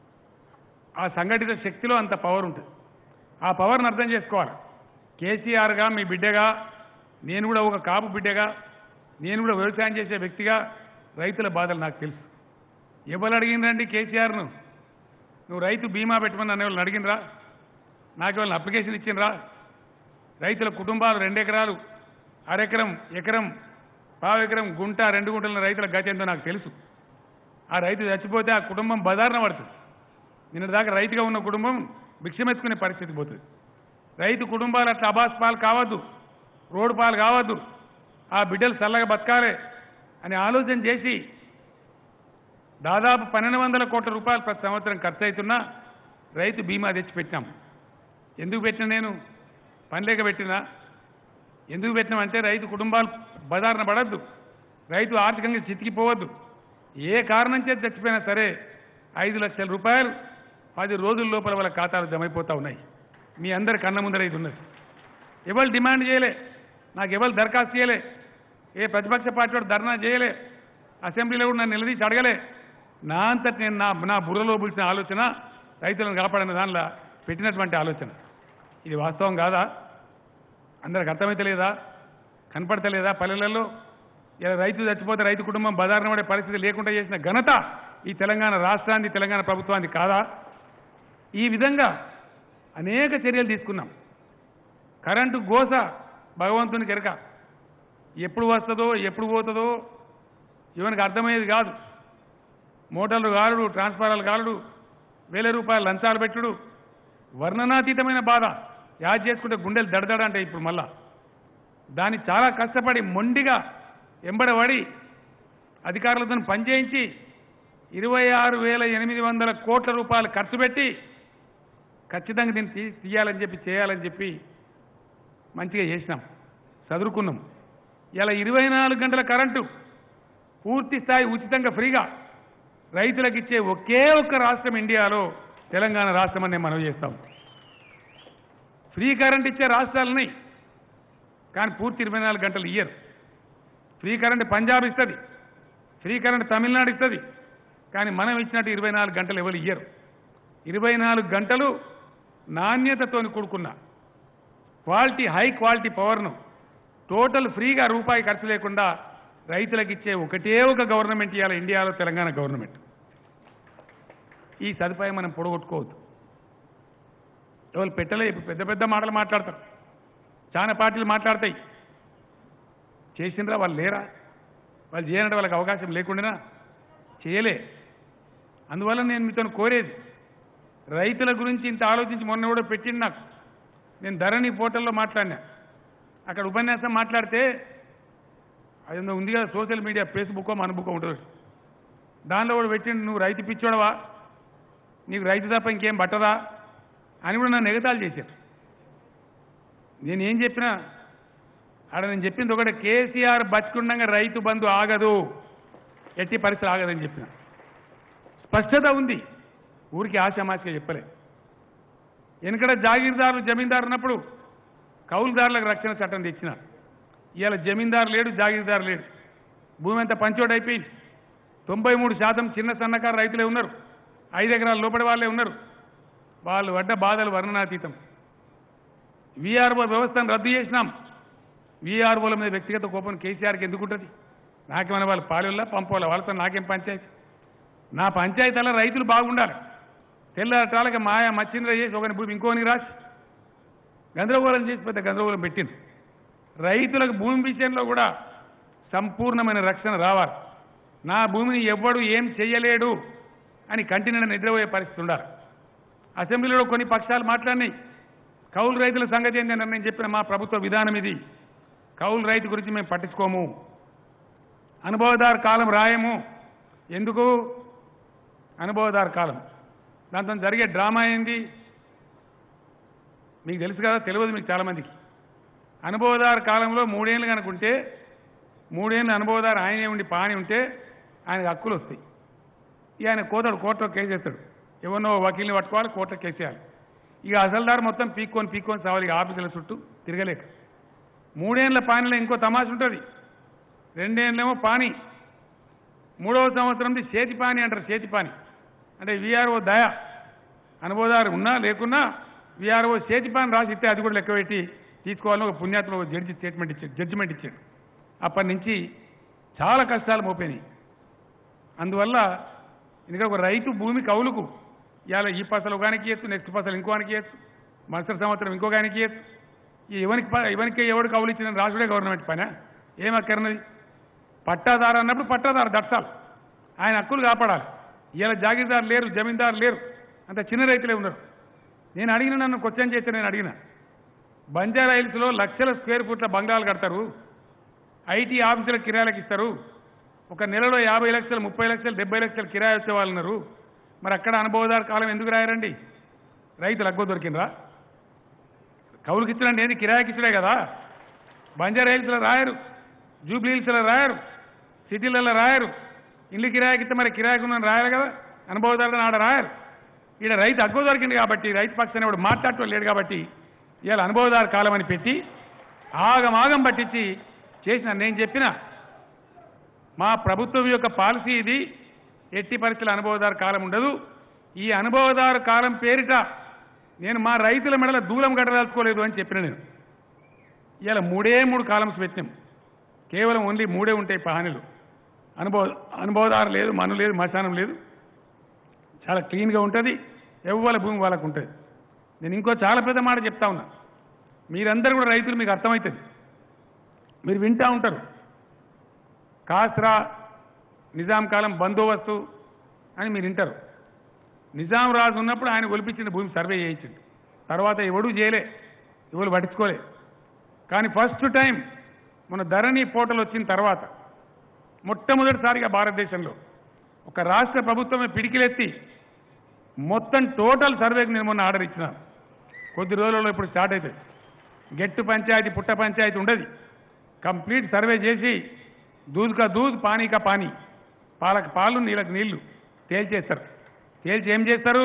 ఆ సంఘటిత శక్తిలో అంత పవర్ ఉంటుంది ఆ పవర్ని అర్థం చేసుకోవాలి కేసీఆర్గా మీ బిడ్డగా నేను కూడా ఒక కాపు బిడ్డగా నేను కూడా వ్యవసాయం చేసే వ్యక్తిగా రైతుల బాధలు నాకు తెలుసు ఎవరు అడిగినరండి కేసీఆర్ను నువ్వు రైతు బీమా పెట్టమని నన్ను ఎవరు అడిగినరా నాకు ఎవరిని అప్లికేషన్ ఇచ్చిండ్రా రైతుల కుటుంబాలు రెండు ఎకరాలు అరెకరం ఎకరం పావు ఎకరం గుంట రెండు గుంటల రైతుల గతి ఎంతో నాకు తెలుసు ఆ రైతు చచ్చిపోతే ఆ కుటుంబం బదారణ పడుతుంది నిన్న దాకా రైతుగా ఉన్న కుటుంబం భిక్షమెత్తుకునే పరిస్థితి పోతుంది రైతు కుటుంబాలు అట్లా అబాస్ పాలు కావద్దు రోడ్డు పాలు కావద్దు ఆ బిడ్డలు చల్లగా బతకాలి అని ఆలోచన చేసి దాదాపు పన్నెండు వందల కోట్ల రూపాయలు ప్రతి సంవత్సరం ఖర్చు అవుతున్నా రైతు బీమా తెచ్చి పెట్టినాం ఎందుకు పెట్టినా నేను పని లేక పెట్టినా ఎందుకు పెట్టినామంటే రైతు కుటుంబాలు బదారణ పడద్దు రైతు ఆర్థికంగా చితికిపోవద్దు ఏ కారణం చేత చచ్చిపోయినా సరే ఐదు లక్షల రూపాయలు పది రోజుల లోపల వాళ్ళ ఖాతాలు జమైపోతా ఉన్నాయి మీ అందరి కన్న ముందర ఇది ఉన్నది ఎవరు డిమాండ్ చేయలే నాకు ఎవరు దరఖాస్తు చేయలే ఏ ప్రతిపక్ష పార్టీ వాడు ధర్నా చేయలే అసెంబ్లీలో కూడా నన్ను నిలదీసి అడగలే నా అంతటి నేను నా నా బుర్రలో పులిసిన ఆలోచన రైతులను కాపాడని దానిలో పెట్టినటువంటి ఆలోచన ఇది వాస్తవం కాదా అందరికి అర్థమైతలేదా కనపడతలేదా పల్లెలలో ఇలా రైతు చచ్చిపోతే రైతు కుటుంబం బదారణ పడే పరిస్థితి లేకుండా చేసిన ఘనత ఈ తెలంగాణ రాష్ట్రాన్ని తెలంగాణ ప్రభుత్వానికి కాదా ఈ విధంగా అనేక చర్యలు తీసుకున్నాం కరెంటు గోస భగవంతునికి ఎరక ఎప్పుడు వస్తుందో ఎప్పుడు పోతుందో ఇవనికి అర్థమయ్యేది కాదు మోటార్లు కాలుడు ట్రాన్స్ఫారాలు కాలుడు వేల రూపాయలు లంచాలు పెట్టుడు వర్ణనాతీతమైన బాధ యాద్ చేసుకుంటే గుండెలు దడదడ అంటే ఇప్పుడు మళ్ళా దాన్ని చాలా కష్టపడి మొండిగా ఎంబడబడి అధికారులతో పనిచేయించి ఇరవై ఆరు వేల ఎనిమిది వందల కోట్ల రూపాయలు ఖర్చు పెట్టి ఖచ్చితంగా దీన్ని తీ తీయాలని చెప్పి చేయాలని చెప్పి మంచిగా చేసినాం చదువుకున్నాం ఇలా ఇరవై నాలుగు గంటల కరెంటు పూర్తి స్థాయి ఉచితంగా ఫ్రీగా రైతులకు ఇచ్చే ఒకే ఒక్క రాష్ట్రం ఇండియాలో తెలంగాణ రాష్ట్రం అని మనం చేస్తాం ఫ్రీ కరెంట్ ఇచ్చే రాష్ట్రాలని కానీ పూర్తి ఇరవై నాలుగు గంటలు ఇయ్యరు ఫ్రీ కరెంట్ పంజాబ్ ఇస్తుంది ఫ్రీ కరెంట్ తమిళనాడు ఇస్తుంది కానీ మనం ఇచ్చినట్టు ఇరవై నాలుగు గంటలు ఎవరు ఇయ్యరు ఇరవై నాలుగు గంటలు నాణ్యతతో కూడుకున్న క్వాలిటీ హై క్వాలిటీ పవర్ను టోటల్ ఫ్రీగా రూపాయి ఖర్చు లేకుండా రైతులకు ఇచ్చే ఒకటే ఒక గవర్నమెంట్ ఇవాళ ఇండియాలో తెలంగాణ గవర్నమెంట్ ఈ సదుపాయం మనం పొడగొట్టుకోవద్దు ఎవరు పెట్టలే ఇప్పుడు పెద్ద పెద్ద మాటలు మాట్లాడతారు చాలా పార్టీలు మాట్లాడతాయి చేసిండ్రా వాళ్ళు లేరా వాళ్ళు చేయనంటే వాళ్ళకి అవకాశం లేకుండా చేయలే అందువల్ల నేను మీతో కోరేది రైతుల గురించి ఇంత ఆలోచించి మొన్న కూడా పెట్టింది నాకు నేను ధరణి పోర్టల్లో మాట్లాడినా అక్కడ ఉపన్యాసం మాట్లాడితే అది ఉంది కదా సోషల్ మీడియా ఫేస్బుక్ మన బుక్ ఉంటుంది దానిలో కూడా పెట్టిండు నువ్వు రైతు పిచ్చోడవా నీకు రైతు తప్ప ఇంకేం పట్టదా అని కూడా నన్ను ఎగతాళి చేశారు నేను ఏం చెప్పినా ఆడ నేను చెప్పింది ఒకటి కేసీఆర్ బతికుండగా రైతు బంధు ఆగదు ఎట్టి పరిస్థితి ఆగదని చెప్పిన స్పష్టత ఉంది ఊరికి ఆశామాసిగా చెప్పలే వెనకడ జాగీర్దారులు జమీందారు ఉన్నప్పుడు కౌలుదారులకు రక్షణ చట్టం తెచ్చినారు ఇవాళ జమీందారు లేడు జాగీర్దారు లేడు భూమి అంతా పంచోడు అయిపోయింది తొంభై మూడు శాతం చిన్న సన్నకారు రైతులే ఉన్నారు ఐదు ఎకరాల లోపలి వాళ్ళే ఉన్నారు వాళ్ళు పడ్డ బాధలు వర్ణనాతీతం వీఆర్ఓ వ్యవస్థను రద్దు చేసినాం వీఆర్ఓల మీద వ్యక్తిగత కోపం కేసీఆర్కి ఎందుకు ఉంటుంది నాకేమైనా వాళ్ళు పాలెల్లా పంపోలా వాళ్ళతో నాకేం పంచాయతీ నా పంచాయతీలో రైతులు బాగుండాలి తెల్లటాలకి మాయా మచ్చింద్ర చేసి ఒకని భూమి ఇంకోని రాసి గందరగోళం చేసి పెద్ద గందరగోళం పెట్టింది రైతులకు భూమి విషయంలో కూడా సంపూర్ణమైన రక్షణ రావాలి నా భూమిని ఎవ్వడు ఏం చెయ్యలేడు అని కంటిన్యూ నిద్రపోయే పరిస్థితి ఉండాలి అసెంబ్లీలో కొన్ని పక్షాలు మాట్లాడినాయి కౌలు రైతుల సంగతి ఏంటని నేను చెప్పిన మా ప్రభుత్వ విధానం ఇది కౌలు రైతు గురించి మేము పట్టించుకోము అనుభవదారు కాలం రాయము ఎందుకు అనుభవదారు కాలం దాంతో జరిగే డ్రామా ఏంది మీకు తెలుసు కదా తెలియదు మీకు చాలామందికి అనుభవదారు కాలంలో మూడేళ్ళు కనుకుంటే మూడేళ్ళు అనుభవదారు ఆయనే ఉండి పాని ఉంటే ఆయనకు హక్కులు వస్తాయి ఇక ఆయన కోతడు కోర్టులో కేసు వేస్తాడు ఎవరినో వకీల్ని పట్టుకోవాలి కోర్టులో కేసు వేయాలి ఇక అసలుదారు మొత్తం పీక్కొని పీక్కొని సావాలి ఇక ఆఫీసుల చుట్టూ తిరగలేక మూడేళ్ల పానీలో ఇంకో తమాష ఉంటుంది రెండేళ్ళేమో పాని మూడవ సంవత్సరంది చేతి పాని అంటారు చేతి పాని అంటే విఆర్ఓ దయ అనుభవదారు ఉన్నా లేకున్నా విఆర్ఓ చేతి పాని రాసి ఇస్తే అది కూడా లెక్క పెట్టి తీసుకోవాలని ఒక పుణ్యాత్మ ఒక జడ్జి స్టేట్మెంట్ ఇచ్చాడు జడ్జిమెంట్ ఇచ్చాడు అప్పటి నుంచి చాలా కష్టాలు మోపోయినాయి అందువల్ల ఎందుకంటే ఒక రైతు భూమి కౌలుకు ఇవాళ ఈ పసలు ఒకనికి ఇవ్వచ్చు నెక్స్ట్ పసలు ఇంకోనికి ఇవ్వచ్చు మరుసటి సంవత్సరం ఇంకోగానికి ఇవ్వచ్చు ఈ ఇవనికి ప- ఇవనికి ఎవడు కౌలు ఇచ్చిన రాసుడే గవర్నమెంట్ పైన ఏం అక్కర్నది పట్టాదారు అన్నప్పుడు పట్టాదారు దట్టాలి ఆయన హక్కులు కాపాడాలి ఇలా జాగీర్దారు లేరు జమీందారు లేరు అంత చిన్న రైతులే ఉన్నారు నేను అడిగిన నన్ను క్వశ్చన్ చేస్తే నేను అడిగిన బంజారా హిల్స్లో లక్షల స్క్వేర్ ఫీట్ల బంగ్లాలు కడతారు ఐటీ ఆఫీసులకు కిరాయిలకు ఇస్తారు ఒక నెలలో యాభై లక్షలు ముప్పై లక్షలు డెబ్బై లక్షలు కిరాయి వచ్చే వాళ్ళు ఉన్నారు మరి అక్కడ అనుభవదారు కాలం ఎందుకు రాయరండి రైతులు అగ్గో దొరికినరా కౌలుకి ఇచ్చినండి ఏంది కిరాయికి ఇచ్చినే కదా బంజారా హిల్స్లో రాయరు జూబ్లీ హిల్స్లో రాయరు సిటీలలో రాయరు ఇల్లు కిరాయికి ఇస్తే మరి కిరాయికి ఉందని రాయాలి కదా అనుభవదారులను ఆడ రాయరు ఈడ రైతు అగ్గో దొరికింది కాబట్టి రైతు పక్షాన్ని వాడు మాట్లాడటం లేడు కాబట్టి ఇవాళ అనుభవదారు కాలం అని పెట్టి ఆగం ఆగం పట్టించి చేసిన నేను చెప్పిన మా ప్రభుత్వం యొక్క పాలసీ ఇది ఎట్టి పరిస్థితుల అనుభవదారు కాలం ఉండదు ఈ అనుభవదారు కాలం పేరిట నేను మా రైతుల మెడల దూరం గడదలుచుకోలేదు అని చెప్పిన నేను ఇవాళ మూడే మూడు కాలమ్స్ పెట్టినాం కేవలం ఓన్లీ మూడే ఉంటాయి పహానీలు అనుభవ అనుభవదారు లేదు మను లేదు మశానం లేదు చాలా క్లీన్గా ఉంటుంది ఎవ్వల భూమి వాళ్ళకు ఉంటుంది నేను ఇంకో చాలా పెద్ద మాట చెప్తా ఉన్నా మీరందరూ కూడా రైతులు మీకు అర్థమవుతుంది మీరు వింటా ఉంటారు కాస్రా నిజాం కాలం బందోబస్తు అని మీరు వింటారు నిజాం రాజు ఉన్నప్పుడు ఆయన ఒలిపించిన భూమి సర్వే చేయించింది తర్వాత ఎవడూ చేయలే ఎవరు పట్టించుకోలే కానీ ఫస్ట్ టైం మన ధరణి పోర్టల్ వచ్చిన తర్వాత మొట్టమొదటిసారిగా భారతదేశంలో ఒక రాష్ట్ర ప్రభుత్వమే పిడికిలెత్తి మొత్తం టోటల్ సర్వేకి నేను మొన్న ఆర్డర్ ఇచ్చినాను కొద్ది రోజులలో ఇప్పుడు స్టార్ట్ అవుతుంది గెట్టు పంచాయతీ పుట్ట పంచాయతీ ఉండదు కంప్లీట్ సర్వే చేసి దూద్కా దూద్ పానీకా పానీ పాలకు పాలు నీళ్ళకి నీళ్లు తేల్చేస్తారు తేల్చి ఏం చేస్తారు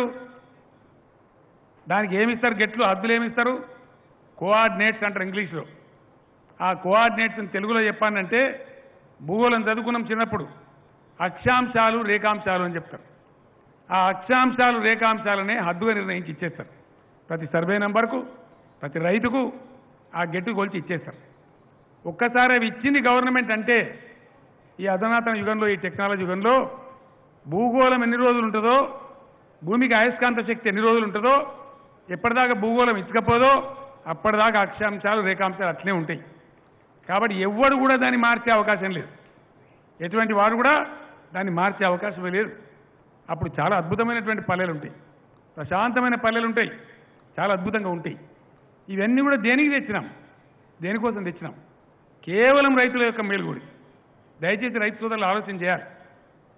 దానికి ఏమిస్తారు గెట్లు హద్దులు ఏమిస్తారు కోఆర్డినేట్స్ అంటారు ఇంగ్లీష్లో ఆ కోఆర్డినేట్స్ తెలుగులో చెప్పానంటే భూగోళం చదువుకున్నాం చిన్నప్పుడు అక్షాంశాలు రేఖాంశాలు అని చెప్తారు ఆ అక్షాంశాలు రేఖాంశాలనే హద్దుగా నిర్ణయించి ఇచ్చేస్తారు ప్రతి సర్వే నెంబర్కు ప్రతి రైతుకు ఆ గెట్టు కొలిచి ఇచ్చేస్తారు ఒక్కసారి అవి ఇచ్చింది గవర్నమెంట్ అంటే ఈ అధునాతన యుగంలో ఈ టెక్నాలజీ యుగంలో భూగోళం ఎన్ని రోజులు ఉంటుందో భూమికి అయస్కాంత శక్తి ఎన్ని రోజులు ఉంటుందో ఎప్పటిదాకా భూగోళం ఇచ్చకపోదో అప్పటిదాకా అక్షాంశాలు రేఖాంశాలు అట్లనే ఉంటాయి కాబట్టి ఎవ్వడు కూడా దాన్ని మార్చే అవకాశం లేదు ఎటువంటి వాడు కూడా దాన్ని మార్చే అవకాశమే లేదు అప్పుడు చాలా అద్భుతమైనటువంటి పల్లెలు ఉంటాయి ప్రశాంతమైన పల్లెలు ఉంటాయి చాలా అద్భుతంగా ఉంటాయి ఇవన్నీ కూడా దేనికి తెచ్చినాం దేనికోసం తెచ్చినాం కేవలం రైతుల యొక్క మేలుగుడి దయచేసి రైతు సోదరులు ఆలోచన చేయాలి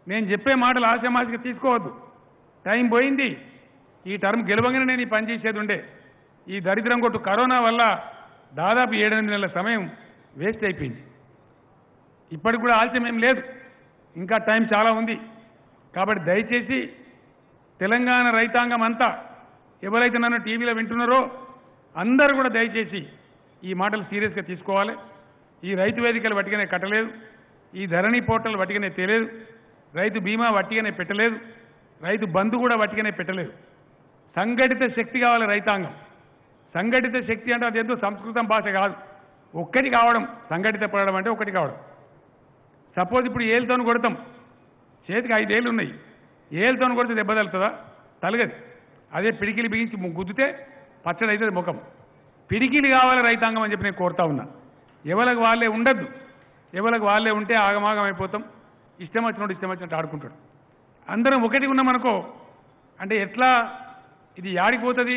నేను చెప్పే మాటలు ఆశమాసిగా తీసుకోవద్దు టైం పోయింది ఈ టర్మ్ గెలవగానే నేను ఈ పని చేసేది ఉండే ఈ దరిద్రం కొట్టు కరోనా వల్ల దాదాపు ఏడెనిమిది నెలల సమయం వేస్ట్ అయిపోయింది ఇప్పటికి కూడా ఆలస్యం ఏం లేదు ఇంకా టైం చాలా ఉంది కాబట్టి దయచేసి తెలంగాణ రైతాంగం అంతా ఎవరైతే నన్ను టీవీలో వింటున్నారో అందరూ కూడా దయచేసి ఈ మాటలు సీరియస్గా తీసుకోవాలి ఈ రైతు వేదికలు వట్టిగానే కట్టలేదు ఈ ధరణి పోర్టల్ వట్టిగానే తేలేదు రైతు బీమా వట్టిగానే పెట్టలేదు రైతు బంధు కూడా వట్టిగానే పెట్టలేదు సంఘటిత శక్తి కావాలి రైతాంగం సంఘటిత శక్తి అంటే అదేంటో సంస్కృతం భాష కాదు ఒక్కటి కావడం సంఘటిత పడడం అంటే ఒకటి కావడం సపోజ్ ఇప్పుడు ఏళ్ళతో కొడతాం చేతికి ఐదేళ్ళు ఉన్నాయి ఏళ్ళతో కొడితే దెబ్బ తగులుతుందా తలగదు అదే పిడికిలి బిగించి ము- గుద్దితే పచ్చడి అవుతుంది ముఖం పిడికిలి కావాలి రైతాంగం అని చెప్పి నేను కోరుతా ఉన్నా ఎవరికి వాళ్ళే ఉండద్దు ఎవరికి వాళ్ళే ఉంటే ఆగమాగం అయిపోతాం ఇష్టం వచ్చినట్టు ఇష్టం వచ్చినట్టు ఆడుకుంటాడు అందరం ఒకటి ఉన్నామనుకో అంటే ఎట్లా ఇది యాడిపోతుంది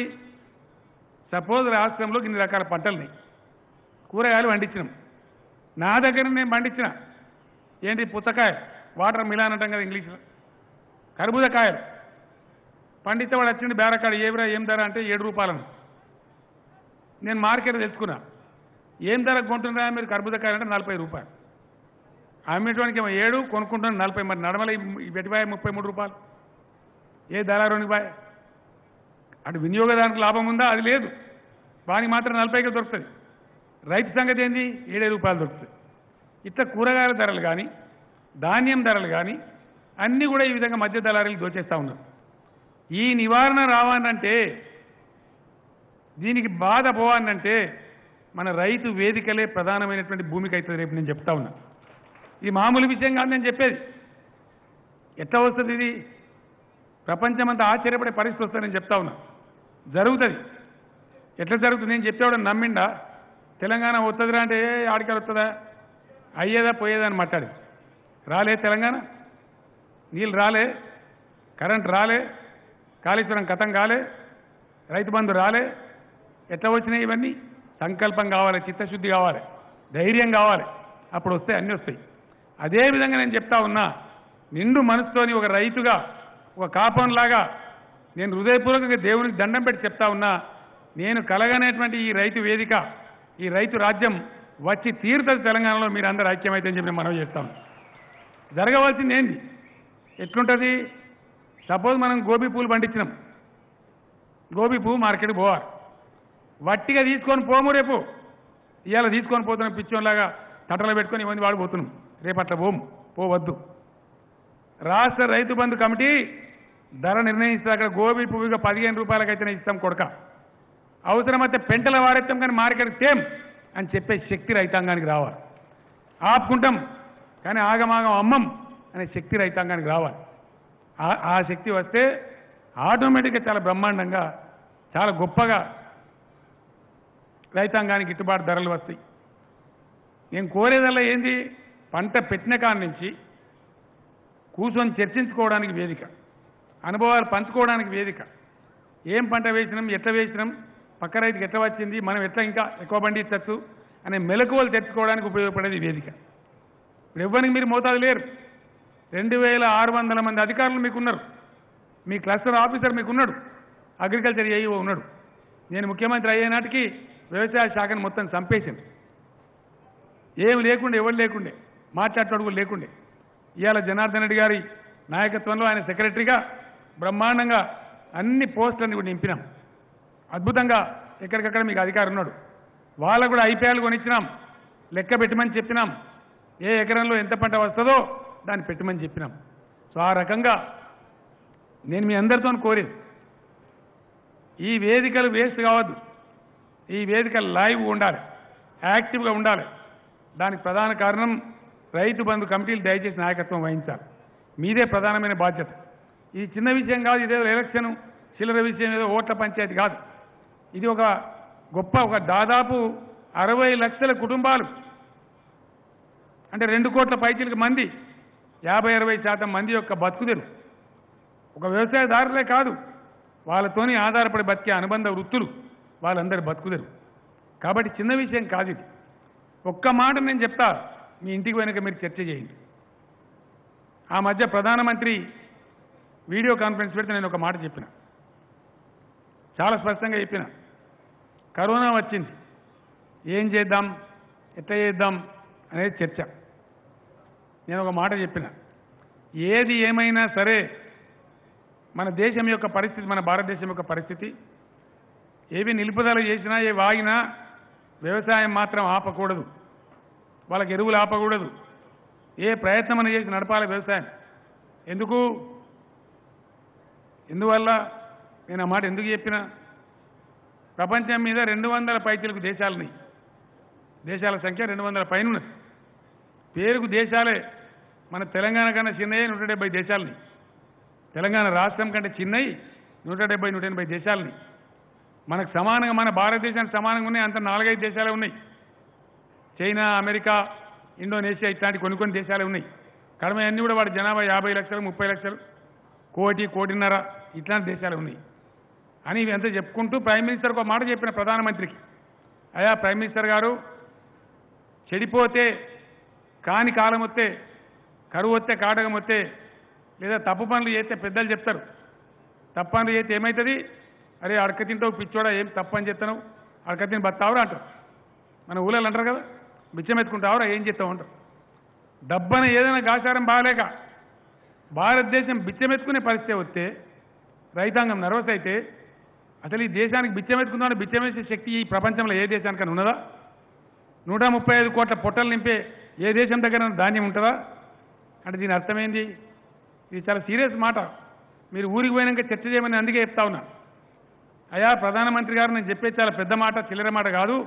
సపోజ్ రాష్ట్రంలో ఇన్ని రకాల పంటలున్నాయి కూరగాయలు పండించినాం నా దగ్గర నేను పండించిన ఏంటి పుచ్చకాయ వాటర్ మిలాన్ అంటాం కదా ఇంగ్లీష్లో కర్బూజకాయలు పండితే వాడు వచ్చింది బేరకాడ ఏమిరా ఏం ధర అంటే ఏడు రూపాయలను నేను మార్కెట్ తెచ్చుకున్నా ఏం ధర కొంటున్నారా మీరు కర్బూజకాయలు అంటే నలభై రూపాయలు అమ్మేటోనికి ఏమో ఏడు కొనుక్కుంటున్నాను నలభై మరి నడమల ఈ వెటిబాయ ముప్పై మూడు రూపాయలు ఏ దళారోనికి బాయ్ అటు వినియోగదానికి లాభం ఉందా అది లేదు వానికి మాత్రం నలభైకి దొరుకుతుంది రైతు సంగతి ఏంది ఏడే రూపాయలు దొరుకుతుంది ఇట్లా కూరగాయల ధరలు కానీ ధాన్యం ధరలు కానీ అన్నీ కూడా ఈ విధంగా మధ్య దళారీలు దోచేస్తూ ఉన్నారు ఈ నివారణ రావాలంటే దీనికి బాధ పోవాలంటే మన రైతు వేదికలే ప్రధానమైనటువంటి భూమిక అవుతుంది రేపు నేను చెప్తా ఉన్నా ఇది మామూలు విషయం కాదు నేను చెప్పేది ఎట్లా వస్తుంది ఇది ప్రపంచమంతా ఆశ్చర్యపడే పరిస్థితి వస్తుంది నేను చెప్తా ఉన్నా జరుగుతుంది ఎట్లా జరుగుతుంది నేను చెప్పేవాడు నమ్మిండా తెలంగాణ వస్తుందిరా అంటే ఏ ఆడికాలు వస్తుందా అయ్యేదా పోయేదా అని మాట్లాడి రాలే తెలంగాణ నీళ్ళు రాలే కరెంట్ రాలే కాళేశ్వరం కథం కాలే రైతు బంధు రాలే ఎట్లా వచ్చినాయి ఇవన్నీ సంకల్పం కావాలి చిత్తశుద్ధి కావాలి ధైర్యం కావాలి అప్పుడు వస్తాయి అన్నీ వస్తాయి అదేవిధంగా నేను చెప్తా ఉన్నా నిండు మనసుతోని ఒక రైతుగా ఒక కాపంలాగా నేను హృదయపూర్వకంగా దేవునికి దండం పెట్టి చెప్తా ఉన్నా నేను కలగనేటువంటి ఈ రైతు వేదిక ఈ రైతు రాజ్యం వచ్చి తీరుతుంది తెలంగాణలో మీరు అందరూ ఐక్యమైతే అని చెప్పి నేను మనవి చేస్తాను జరగవలసింది ఏంది ఎట్లుంటుంది సపోజ్ మనం గోబీ పూలు పండించినాం గోబీ పువ్వు మార్కెట్ పోవాలి వట్టిగా తీసుకొని పోము రేపు ఇవాళ తీసుకొని పోతున్నాం పిచ్చోన్లాగా తట్టలో పెట్టుకొని ఇవన్నీ వాడు పోతున్నాం రేపు అట్లా పోము పోవద్దు రాష్ట్ర రైతు బంధు కమిటీ ధర నిర్ణయిస్తే అక్కడ గోబీ పువ్వుగా పదిహేను రూపాయలకైతేనే ఇస్తాం కొడక అవసరమైతే పెంటల వాడేస్తాం కానీ మార్కెట్ సేమ్ అని చెప్పే శక్తి రైతాంగానికి రావాలి ఆపుకుంటాం కానీ ఆగమాగం అమ్మం అనే శక్తి రైతాంగానికి రావాలి ఆ- ఆ శక్తి వస్తే ఆటోమేటిక్గా చాలా బ్రహ్మాండంగా చాలా గొప్పగా రైతాంగానికి గిట్టుబాటు ధరలు వస్తాయి నేను కోరేదల్లా ఏంది పంట పెట్టిన కాడి నుంచి కూర్చొని చర్చించుకోవడానికి వేదిక అనుభవాలు పంచుకోవడానికి వేదిక ఏం పంట వేసినాం ఎట్లా వేసినాం పక్క రైతుకి ఎట్లా వచ్చింది మనం ఎట్లా ఇంకా ఎక్కువ పండించవచ్చు అనే మెలకువలు తెచ్చుకోవడానికి ఉపయోగపడేది ఈ వేదిక ఇప్పుడు ఇవ్వడానికి మీరు మోతాదు లేరు రెండు వేల ఆరు వందల మంది అధికారులు మీకున్నారు మీ క్లస్టర్ ఆఫీసర్ మీకున్నాడు అగ్రికల్చర్ ఏఈఓ ఉన్నాడు నేను ముఖ్యమంత్రి అయ్యే నాటికి వ్యవసాయ శాఖను మొత్తం చంపేసింది ఏమి లేకుండే ఎవరు లేకుండే మాట్లాడేటోడు కూడా లేకుండే ఇవాళ జనార్దన్ రెడ్డి గారి నాయకత్వంలో ఆయన సెక్రటరీగా బ్రహ్మాండంగా అన్ని పోస్టులన్నీ కూడా నింపినాం అద్భుతంగా ఎక్కడికక్కడ మీకు అధికారం ఉన్నాడు వాళ్ళకు కూడా ఐపీఎల్ కొనిచ్చినాం లెక్క పెట్టమని చెప్పినాం ఏ ఎకరంలో ఎంత పంట వస్తుందో దాన్ని పెట్టమని చెప్పినాం సో ఆ రకంగా నేను మీ అందరితో కోరేది ఈ వేదికలు వేస్ట్ కావద్దు ఈ వేదికలు లైవ్ ఉండాలి యాక్టివ్గా ఉండాలి దానికి ప్రధాన కారణం రైతు బంధు కమిటీలు దయచేసి నాయకత్వం వహించాలి మీదే ప్రధానమైన బాధ్యత ఇది చిన్న విషయం కాదు ఇదేదో ఎలక్షన్ చిల్లర విషయం ఏదో ఓట్ల పంచాయతీ కాదు ఇది ఒక గొప్ప ఒక దాదాపు అరవై లక్షల కుటుంబాలు అంటే రెండు కోట్ల పైచిలకు మంది యాభై అరవై శాతం మంది యొక్క బతుకుదెరు ఒక వ్యవసాయదారులే కాదు వాళ్ళతోని ఆధారపడి బతికే అనుబంధ వృత్తులు వాళ్ళందరి బతుకుదెరు కాబట్టి చిన్న విషయం కాదు ఇది ఒక్క మాట నేను చెప్తా మీ ఇంటికి వెనక మీరు చర్చ చేయండి ఆ మధ్య ప్రధానమంత్రి వీడియో కాన్ఫరెన్స్ పెడితే నేను ఒక మాట చెప్పిన చాలా స్పష్టంగా చెప్పిన కరోనా వచ్చింది ఏం చేద్దాం ఎట్లా చేద్దాం అనేది చర్చ నేను ఒక మాట చెప్పిన ఏది ఏమైనా సరే మన దేశం యొక్క పరిస్థితి మన భారతదేశం యొక్క పరిస్థితి ఏవి నిలుపుదల చేసినా ఏ వాగినా వ్యవసాయం మాత్రం ఆపకూడదు వాళ్ళకి ఎరువులు ఆపకూడదు ఏ ప్రయత్నం అని చేసి నడపాలి వ్యవసాయం ఎందుకు ఎందువల్ల నేను ఆ మాట ఎందుకు చెప్పిన ప్రపంచం మీద రెండు వందల పైచలకు దేశాలని దేశాల సంఖ్య రెండు వందల పైన ఉన్నది పేరుకు దేశాలే మన తెలంగాణ కన్నా చిన్నయే నూట డెబ్బై దేశాలని తెలంగాణ రాష్ట్రం కంటే చిన్నయి నూట డెబ్బై నూట ఎనభై దేశాలని మనకు సమానంగా మన భారతదేశానికి సమానంగా ఉన్నాయి అంత నాలుగైదు దేశాలే ఉన్నాయి చైనా అమెరికా ఇండోనేషియా ఇట్లాంటి కొన్ని కొన్ని దేశాలే ఉన్నాయి కడమ అన్నీ కూడా వాడి జనాభా యాభై లక్షలు ముప్పై లక్షలు కోటి కోటిన్నర ఇట్లాంటి దేశాలు ఉన్నాయి అని ఇవంతా చెప్పుకుంటూ ప్రైమ్ మినిస్టర్కి ఒక మాట చెప్పిన ప్రధానమంత్రికి అయా ప్రైమ్ మినిస్టర్ గారు చెడిపోతే కాని కాలం వస్తే కరువు వస్తే కాటకం వస్తే లేదా తప్పు పనులు చేస్తే పెద్దలు చెప్తారు తప్పు పనులు చేస్తే ఏమవుతుంది అరే అడక తింటావు పిచ్చోడా ఏం తప్పు అని చెప్తాను అడక తిని బతావురా అంటారు మన ఊళ్ళో అంటారు కదా బిచ్చం ఎత్తుకుంటావురా ఏం చేస్తావు అంటారు డబ్బన ఏదైనా గాచారం బాగలేక భారతదేశం బిచ్చమెత్తుకునే పరిస్థితి వస్తే రైతాంగం నర్వస్ అయితే అసలు ఈ దేశానికి బిచ్చమెత్తుకుందామని బిచ్చమేసే శక్తి ఈ ప్రపంచంలో ఏ దేశానికైనా ఉన్నదా నూట ముప్పై ఐదు కోట్ల పొట్టలు నింపే ఏ దేశం దగ్గర ధాన్యం ఉంటుందా అంటే దీని అర్థమైంది ఇది చాలా సీరియస్ మాట మీరు ఊరికి పోయినాక చర్చ చేయమని అందుకే చెప్తా ఉన్నా అయా ప్రధానమంత్రి గారు నేను చెప్పేది చాలా పెద్ద మాట చిల్లర మాట కాదు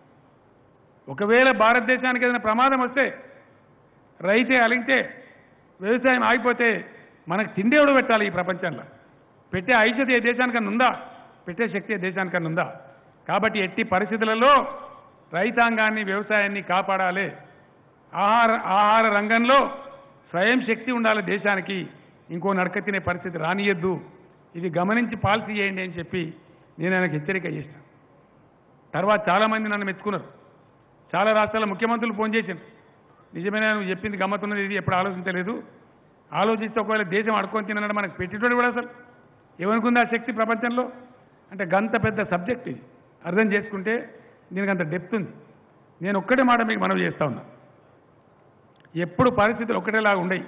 ఒకవేళ భారతదేశానికి ఏదైనా ప్రమాదం వస్తే రైతే అలిగితే వ్యవసాయం ఆగిపోతే మనకు తిండేవుడు పెట్టాలి ఈ ప్రపంచంలో పెట్టే ఐషత ఏ దేశానికన్నా ఉందా పెట్టే శక్తి ఏ దేశానికన్నా ఉందా కాబట్టి ఎట్టి పరిస్థితులలో రైతాంగాన్ని వ్యవసాయాన్ని కాపాడాలి ఆహార ఆహార రంగంలో స్వయం శక్తి ఉండాలి దేశానికి ఇంకో నడక తినే పరిస్థితి రానియద్దు ఇది గమనించి పాలసీ చేయండి అని చెప్పి నేను ఆయనకు హెచ్చరిక చేశాను తర్వాత చాలామంది నన్ను మెచ్చుకున్నారు చాలా రాష్ట్రాల ముఖ్యమంత్రులు ఫోన్ చేశాను నిజమైన నువ్వు చెప్పింది గమ్మతున్నది ఇది ఎప్పుడు ఆలోచించలేదు ఆలోచిస్తే ఒకవేళ దేశం అడుకొని తినడం మనకు పెట్టేటోడు కూడా అసలు ఏమనుకుంది ఆ శక్తి ప్రపంచంలో అంటే గంత పెద్ద సబ్జెక్ట్ ఇది అర్థం చేసుకుంటే దీనికి అంత డెప్త్ ఉంది నేను ఒక్కటే మాట మీకు మనవి చేస్తా ఉన్నా ఎప్పుడు పరిస్థితులు ఒకటేలాగా ఉండయి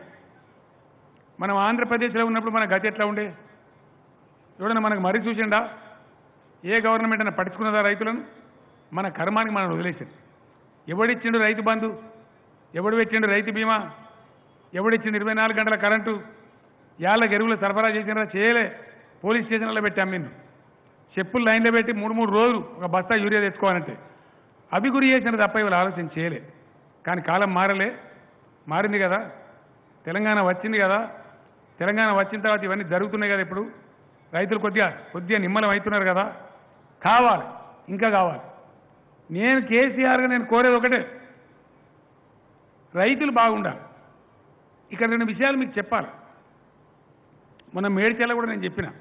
మనం ఆంధ్రప్రదేశ్లో ఉన్నప్పుడు మన గతి ఎట్లా ఉండే ఎవడన్నా మనకు మరీ చూసిండా ఏ గవర్నమెంట్ అయినా పట్టించుకున్నదా రైతులను మన కర్మానికి మనం వదిలేసింది ఎవడిచ్చిండు రైతు బంధు ఎవడు పెట్టిండు రైతు బీమా ఎవడిచ్చిండు ఇరవై నాలుగు గంటల కరెంటు యాళ్ళకి ఎరువులు సరఫరా చేసినారా చేయలే పోలీస్ స్టేషన్లో పెట్టి అమ్మిండు చెప్పులు లైన్లో పెట్టి మూడు మూడు రోజులు ఒక బస్తా యూరియా తెచ్చుకోవాలంటే అవి గురి చేసిన తప్ప ఇవాళ ఆలోచన చేయలే కానీ కాలం మారలే మారింది కదా తెలంగాణ వచ్చింది కదా తెలంగాణ వచ్చిన తర్వాత ఇవన్నీ జరుగుతున్నాయి కదా ఇప్పుడు రైతులు కొద్దిగా కొద్దిగా నిమ్మలం అవుతున్నారు కదా కావాలి ఇంకా కావాలి నేను కేసీఆర్గా నేను కోరేది ఒకటే రైతులు బాగుండాలి ఇక్కడ రెండు విషయాలు మీకు చెప్పాలి మొన్న మేడ్చల్ల కూడా నేను చెప్పిన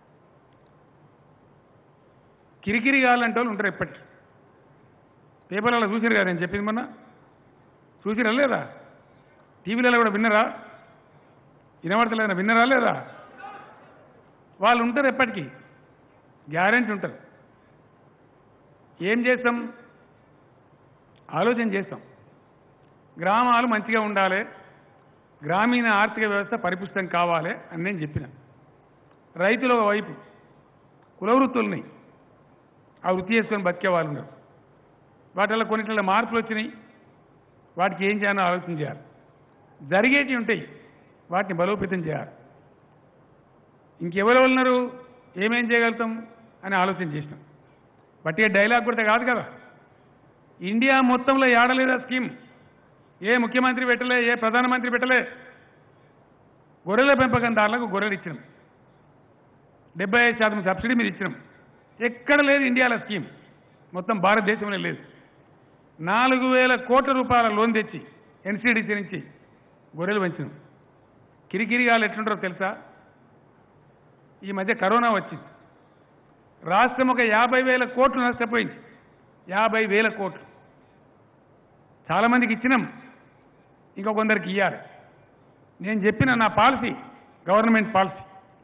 కిరికిరి కావాలంటే వాళ్ళు ఉంటారు ఎప్పటికీ పేపర్లలో చూసారు కదా నేను చెప్పింది మొన్న చూసిరా లేదా టీవీలలో కూడా విన్నరా వినబడతలేదా విన్నరా లేదా వాళ్ళు ఉంటారు ఎప్పటికీ గ్యారెంటీ ఉంటారు ఏం చేస్తాం ఆలోచన చేస్తాం గ్రామాలు మంచిగా ఉండాలి గ్రామీణ ఆర్థిక వ్యవస్థ పరిపుష్టం కావాలి అని నేను చెప్పిన రైతులు ఒక వైపు కుల వృత్తులున్నాయి ఆ వృత్తి చేసుకొని బతికే వాళ్ళు ఉన్నారు వాటిలో కొన్నిట్ల మార్పులు వచ్చినాయి వాటికి ఏం చేయాలో ఆలోచన చేయాలి జరిగేటివి ఉంటాయి వాటిని బలోపేతం చేయాలి ఇంకెవరు ఉన్నారు ఏమేం చేయగలుగుతాం అని ఆలోచన చేసినాం బట్టిగా డైలాగ్ కూడా కాదు కదా ఇండియా మొత్తంలో ఏడలేదా స్కీమ్ ఏ ముఖ్యమంత్రి పెట్టలే ఏ ప్రధానమంత్రి పెట్టలే గొర్రెల పెంపకందారులకు గొర్రెలు ఇచ్చినాం డెబ్బై ఐదు శాతం సబ్సిడీ మీద ఇచ్చినాం ఎక్కడ లేదు ఇండియాలో స్కీమ్ మొత్తం భారతదేశంలో లేదు నాలుగు వేల కోట్ల రూపాయల లోన్ తెచ్చి ఎన్సీడీసీ నుంచి గొర్రెలు పెంచినాం కిరికిరిగాలు ఎట్లుంటారో తెలుసా ఈ మధ్య కరోనా వచ్చింది రాష్ట్రం ఒక యాభై వేల కోట్లు నష్టపోయింది యాభై వేల కోట్లు చాలామందికి ఇచ్చినాం ఇంకా కొందరికి ఇవ్వాలి నేను చెప్పిన నా పాలసీ గవర్నమెంట్ పాలసీ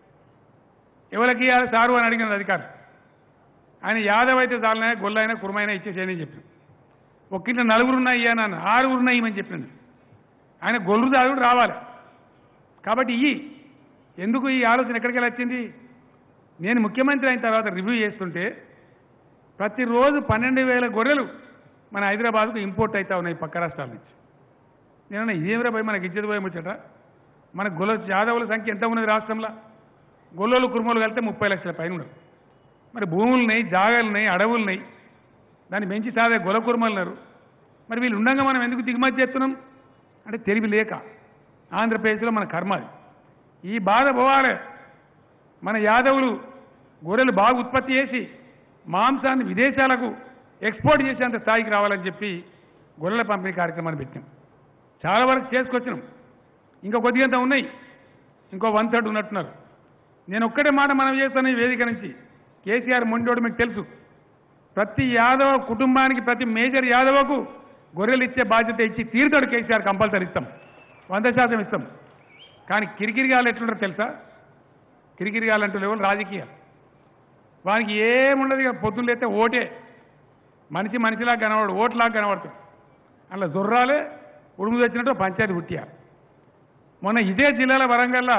ఎవరికి ఇవ్వాలి సారు అని అడిగిన అధికారులు ఆయన యాదవ్ అయితే చాలనే గొల్లైనా కురుమైనా ఇచ్చేసేయని చెప్పిన ఒక్కింట నలుగురు ఉన్నాయి అన్నాను ఆరుగురు ఉన్నాయి అని చెప్పినాను ఆయన గొల్లు దాదుడు రావాలి కాబట్టి ఇయ్యి ఎందుకు ఈ ఆలోచన ఎక్కడికి వెళ్ళి వచ్చింది నేను ముఖ్యమంత్రి అయిన తర్వాత రివ్యూ చేస్తుంటే ప్రతిరోజు పన్నెండు వేల గొర్రెలు మన హైదరాబాద్కు ఇంపోర్ట్ అవుతా ఉన్నాయి పక్క రాష్ట్రాల నుంచి నేను ఇదేమిరా పోయి మనకి ఇచ్చేది పోయి ముచ్చట మన గొల్ల యాదవుల సంఖ్య ఎంత ఉన్నది రాష్ట్రంలో గొల్లోలు కురుమలు కలిపితే ముప్పై లక్షల పైన ఉండదు మరి భూములున్నాయి జాగాలున్నాయి అడవులున్నాయి దాన్ని పెంచి సాదే గొల కురుమలున్నారు మరి వీళ్ళు ఉండగా మనం ఎందుకు దిగుమతి చేస్తున్నాం అంటే తెలివి లేక ఆంధ్రప్రదేశ్లో మన కర్మ అది ఈ బాధ పోవాలి మన యాదవులు గొర్రెలు బాగా ఉత్పత్తి చేసి మాంసాన్ని విదేశాలకు ఎక్స్పోర్ట్ చేసేంత స్థాయికి రావాలని చెప్పి గొర్రెల పంపిణీ కార్యక్రమాన్ని పెట్టాం చాలా వరకు చేసుకొచ్చినాం ఇంకా కొద్దిగంత ఉన్నాయి ఇంకో వన్ థర్డ్ ఉన్నట్టున్నారు నేను ఒక్కటే మాట మనం చేస్తాను ఈ వేదిక నుంచి కేసీఆర్ మొండోడు మీకు తెలుసు ప్రతి యాదవ కుటుంబానికి ప్రతి మేజర్ యాదవకు గొర్రెలు ఇచ్చే బాధ్యత ఇచ్చి తీరుతాడు కేసీఆర్ కంపల్సరీ ఇస్తాం వంద శాతం ఇస్తాం కానీ కిరికిరిగాలు ఎట్లుంటారు తెలుసా కిరికిరిగాలు అంటూ లేవు రాజకీయాలు వానికి ఏముండదు ఇక పొద్దున్న లేస్తే ఓటే మనిషి మనిషిలాగా కనబడు ఓట్లాగా కనబడుతుంది అలా జొర్రాలే ఉడుము తెచ్చినట్టు పంచాయతీ పుట్టియాలి మొన్న ఇదే జిల్లాల వరంగల్లో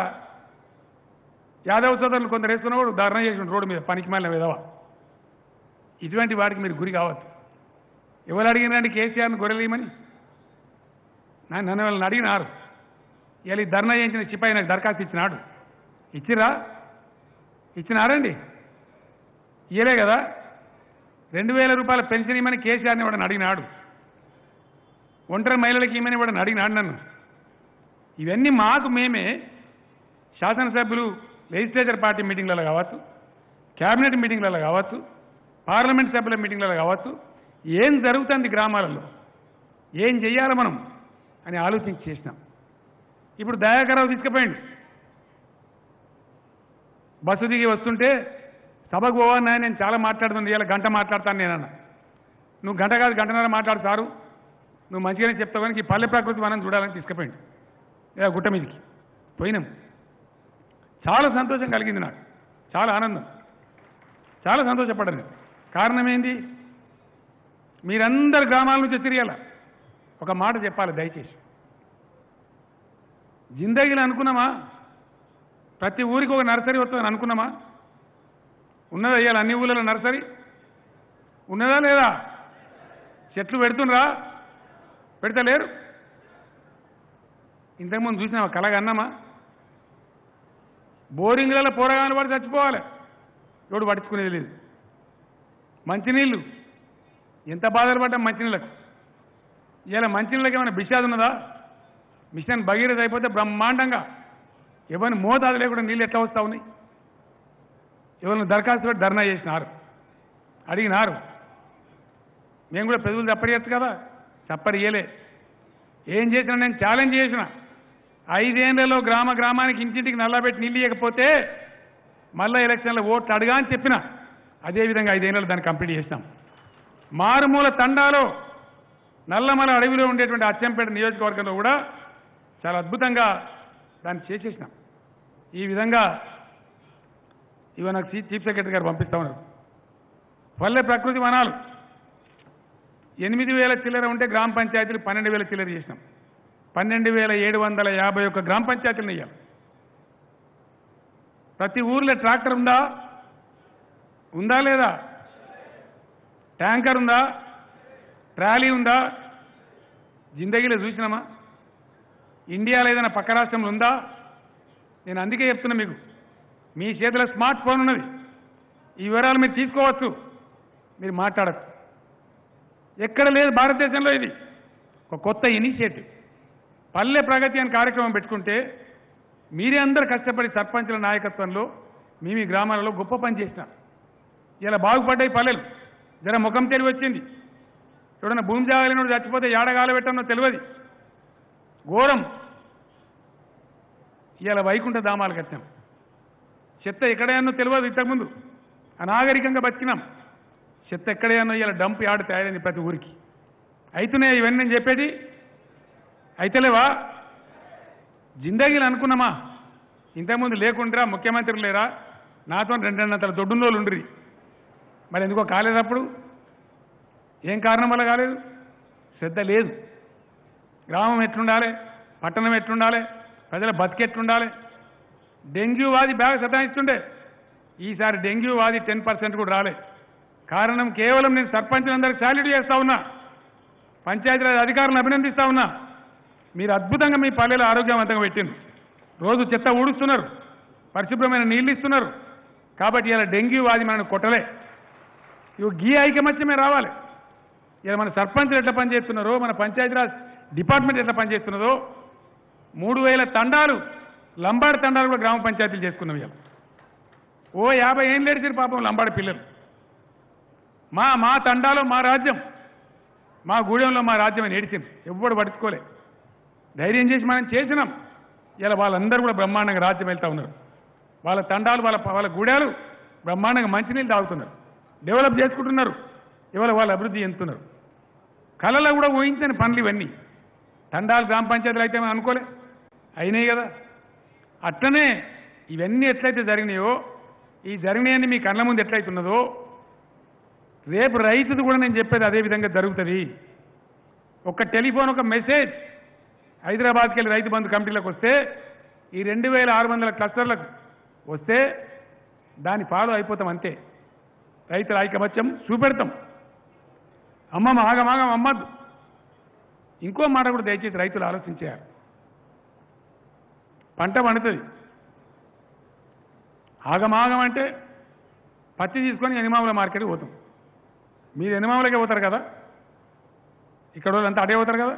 యాదవ్ సోదరులు కొందరు వేసుకున్నవాడు ధర్నా చేసిన రోడ్డు మీద పనికి మాలిన విధవా ఇటువంటి వాటికి మీరు గురి కావద్దు ఎవరు అడిగినారండి కేసీఆర్ని గొర్రెలేయమని నా- నన్ను వాళ్ళని అడిగినారు ఇవాళ ఈ ధర్నా చేయించిన సిపాయి నాకు దరఖాస్తు ఇచ్చినాడు ఇచ్చిరా ఇచ్చినారండి ఇయ్యలే కదా రెండు వేల రూపాయల పెన్షన్ ఇవ్వమని కేసీఆర్ని వాడని అడిగినాడు ఒంటరి మహిళలకి ఇవ్వమని వాడని అడిగినాడు నన్ను ఇవన్నీ మాకు మేమే శాసనసభ్యులు లెజిస్లేచర్ పార్టీ మీటింగ్లలో కావచ్చు క్యాబినెట్ మీటింగ్లలో కావచ్చు పార్లమెంట్ సభ్యుల మీటింగ్లలో కావచ్చు ఏం జరుగుతుంది గ్రామాలలో ఏం చెయ్యాలి మనం అని ఆలోచించి చేసినాం ఇప్పుడు దయాకరావు తీసుకుపోయిండు బస్సు దిగి వస్తుంటే సభకు పోవన్నా నేను చాలా మాట్లాడుతుంది ఇవాళ గంట మాట్లాడతాను నేనన్నా నువ్వు గంట కాదు గంటన్నర మాట్లాడు సారు నువ్వు మంచిగానే చెప్తావు కానీ ఈ పల్లె ప్రకృతి మనం చూడాలని తీసుకుపోయిండు ఇలా గుట్ట మీదకి పోయినాం చాలా సంతోషం కలిగింది నాకు చాలా ఆనందం చాలా సంతోషపడ్డాను కారణం ఏంది మీరందరు గ్రామాల నుంచి తిరిగాల ఒక మాట చెప్పాలి దయచేసి జిందగీలు అనుకున్నామా ప్రతి ఊరికి ఒక నర్సరీ వస్తుందని అనుకున్నామా ఉన్నదా ఇవాళ అన్ని ఊళ్ళలో నర్సరీ ఉన్నదా లేదా చెట్లు పెడుతుండ్రా పెడతలేరు ఇంతకుముందు చూసినావా కలగా అన్నామా బోరింగ్లలో పోరగాలు పడి చచ్చిపోవాలి ఎవడు పట్టించుకునేది లేదు మంచినీళ్ళు ఎంత బాధలు పడ్డాం మంచినీళ్ళకు ఇలా మంచినీళ్ళకి ఏమైనా బిషాది ఉన్నదా మిషన్ భగీరథ అయిపోతే బ్రహ్మాండంగా ఎవరిని మోతాదు లేకుండా నీళ్ళు ఎట్లా వస్తూ ఉన్నాయి ఎవరిని దరఖాస్తు పెట్టి ధర్నా చేసినారు అడిగినారు మేము కూడా పెదవులు చెప్పరియచ్చు కదా చెప్పరియలే ఏం చేసినా నేను ఛాలెంజ్ చేసిన ఐదేళ్లలో గ్రామ గ్రామానికి ఇంటింటికి నల్లబెట్టి నీళ్ళు ఇవ్వకపోతే మళ్ళా ఎలక్షన్లో ఓట్లు అడగా అని చెప్పిన అదేవిధంగా ఐదేళ్లలో దాన్ని కంప్లీట్ చేసినాం మారుమూల తండాలో నల్లమల అడవిలో ఉండేటువంటి అచ్చంపేట నియోజకవర్గంలో కూడా చాలా అద్భుతంగా దాన్ని చేసేసినాం ఈ విధంగా ఇవ నాకు చీఫ్ చీఫ్ సెక్రటరీ గారు పంపిస్తా ఉన్నారు పల్లె ప్రకృతి వనాలు ఎనిమిది వేల చిల్లర ఉంటే గ్రామ పంచాయతీలు పన్నెండు వేల చిల్లర చేసినాం పన్నెండు వేల ఏడు వందల యాభై ఒక్క గ్రామ పంచాయతీలు ఇయ్యాలి ప్రతి ఊర్లో ట్రాక్టర్ ఉందా ఉందా లేదా ట్యాంకర్ ఉందా ట్రాలీ ఉందా జిందగీలో చూసినామా ఇండియాలో ఏదైనా పక్క రాష్ట్రంలో ఉందా నేను అందుకే చెప్తున్నా మీకు మీ చేతిలో స్మార్ట్ ఫోన్ ఉన్నది ఈ వివరాలు మీరు తీసుకోవచ్చు మీరు మాట్లాడచ్చు ఎక్కడ లేదు భారతదేశంలో ఇది ఒక కొత్త ఇనిషియేటివ్ పల్లె ప్రగతి అని కార్యక్రమం పెట్టుకుంటే మీరే అందరు కష్టపడి సర్పంచుల నాయకత్వంలో మీ మీ గ్రామాలలో గొప్ప పని చేసినారు ఇలా బాగుపడ్డాయి పల్లెలు జర ముఖం తెలివి వచ్చింది చూడన్న భూమి జాగాలినోడు చచ్చిపోతే ఏడగాల పెట్టన్నో తెలియదు ఘోరం ఇలా వైకుంఠ ధామాలకు వచ్చాం చెత్త ఎక్కడేనో తెలియదు ఇంతకుముందు అనాగరికంగా బతికినాం చెత్త ఎక్కడేనో ఇలా డంప్ యాడ్ తయారైంది ప్రతి ఊరికి అయితున్నాయి ఇవన్నీ నేను చెప్పేది అయితలేవా జిందగీలు అనుకున్నామా ఇంతకుముందు లేకుండా ముఖ్యమంత్రులు లేరా నాతో రెండెండంతల దొడ్డున్నోళ్ళు ఉండ్రి మరి ఎందుకో కాలేదు అప్పుడు ఏం కారణం వల్ల కాలేదు శ్రద్ధ లేదు గ్రామం ఎట్లుండాలి పట్టణం ఎట్లుండాలి ప్రజల బతికెట్లుండాలి డెంగ్యూ వాది బాగా సతాయిస్తుండే ఈసారి డెంగ్యూ వాది టెన్ పర్సెంట్ కూడా రాలే కారణం కేవలం నేను సర్పంచులందరికీ సాల్యూట్ చేస్తా ఉన్నా పంచాయతీరాజ్ అధికారులను అభినందిస్తా ఉన్నా మీరు అద్భుతంగా మీ పల్లెలు ఆరోగ్యవంతంగా పెట్టింది రోజు చెత్త ఊడుస్తున్నారు పరిశుభ్రమైన నీళ్ళు ఇస్తున్నారు కాబట్టి ఇలా డెంగ్యూ వాది మనల్ని కొట్టలే ఇవి గీ ఐకమత్యమే రావాలి ఇలా మన సర్పంచులు ఎట్లా పనిచేస్తున్నారో మన పంచాయతీరాజ్ డిపార్ట్మెంట్ ఎట్లా పనిచేస్తున్నదో మూడు వేల తండాలు లంబాడి తండాలు కూడా గ్రామ పంచాయతీలు చేసుకున్నాం ఇలా ఓ యాభై ఏం లేడిచారు పాపం లంబాడి పిల్లలు మా మా తండాలో మా రాజ్యం మా గూడెంలో మా రాజ్యం అని ఏడిచింది ఎవ్వడు పట్టుకోలే ధైర్యం చేసి మనం చేసినాం ఇలా వాళ్ళందరూ కూడా బ్రహ్మాండంగా రాజ్యం వెళ్తా ఉన్నారు వాళ్ళ తండాలు వాళ్ళ వాళ్ళ గూడాలు బ్రహ్మాండంగా మంచినీళ్ళు తాగుతున్నారు డెవలప్ చేసుకుంటున్నారు ఇవాళ వాళ్ళు అభివృద్ధి చెందుతున్నారు కళలో కూడా ఊహించని పనులు ఇవన్నీ తండాలు గ్రామ పంచాయతీలు అయితే మనం అనుకోలే అయినాయి కదా అట్లనే ఇవన్నీ ఎట్లయితే జరిగినాయో ఈ జరిగినాయని మీ కళ్ళ ముందు ఎట్లయితున్నదో రేపు రైతుది కూడా నేను చెప్పేది అదే విధంగా జరుగుతుంది ఒక టెలిఫోన్ ఒక మెసేజ్ హైదరాబాద్కి వెళ్ళి రైతు బంధు కమిటీలకు వస్తే ఈ రెండు వేల ఆరు వందల క్లస్టర్లకు వస్తే దాన్ని ఫాలో అయిపోతాం అంతే రైతుల ఐకమత్యం చూపెడతాం అమ్మమ్మ ఆగమాగం అమ్మద్దు ఇంకో మాట కూడా దయచేసి రైతులు ఆలోచించారు పంట పండుతుంది ఆగమాగం అంటే పత్తి తీసుకొని ఎనిమాముల మార్కెట్కి పోతాం మీరు ఎనిమాములకే పోతారు కదా ఇక్కడ వాళ్ళంతా అడే పోతారు కదా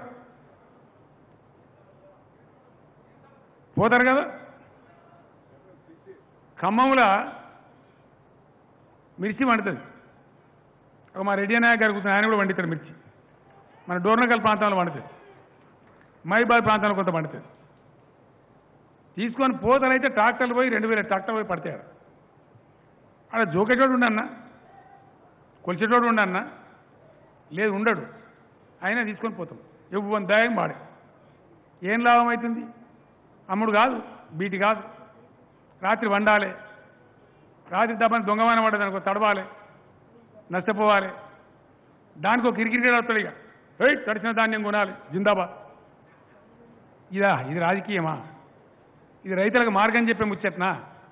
పోతారు కదా ఖమ్మంలో మిర్చి వండుతుంది ఒక మా రెడ్డి నాయక్ గారు కూర్చొని ఆయన కూడా వండుతాడు మిర్చి మన డోర్నకల్ ప్రాంతంలో వండుతుంది మైబాద్ ప్రాంతంలో కొంత వండుతుంది తీసుకొని పోతారైతే ట్రాక్టర్లు పోయి రెండు వేల ట్రాక్టర్లు పోయి పడతాయి ఆడ. ఆడ జోకేటోడు ఉండన్నా కొలిచేటోడు ఉండన్నా లేదు ఉండడు అయినా తీసుకొని పోతాం ఇవ్వని దాయం వాడే ఏం లాభం అవుతుంది అమ్ముడు కాదు బీటి కాదు రాత్రి వండాలి రాత్రి దబ్బని దొంగమైన పడ్డది అనుకో తడవాలి నష్టపోవాలి దానికి ఒక క్రికెట్ వస్తాడు ఇక ఏయ్ తడిసిన ధాన్యం కొనాలి జిందాబాద్ ఇదా ఇది రాజకీయమా ఇది రైతులకు మార్గం చెప్పే ముచ్చట్నా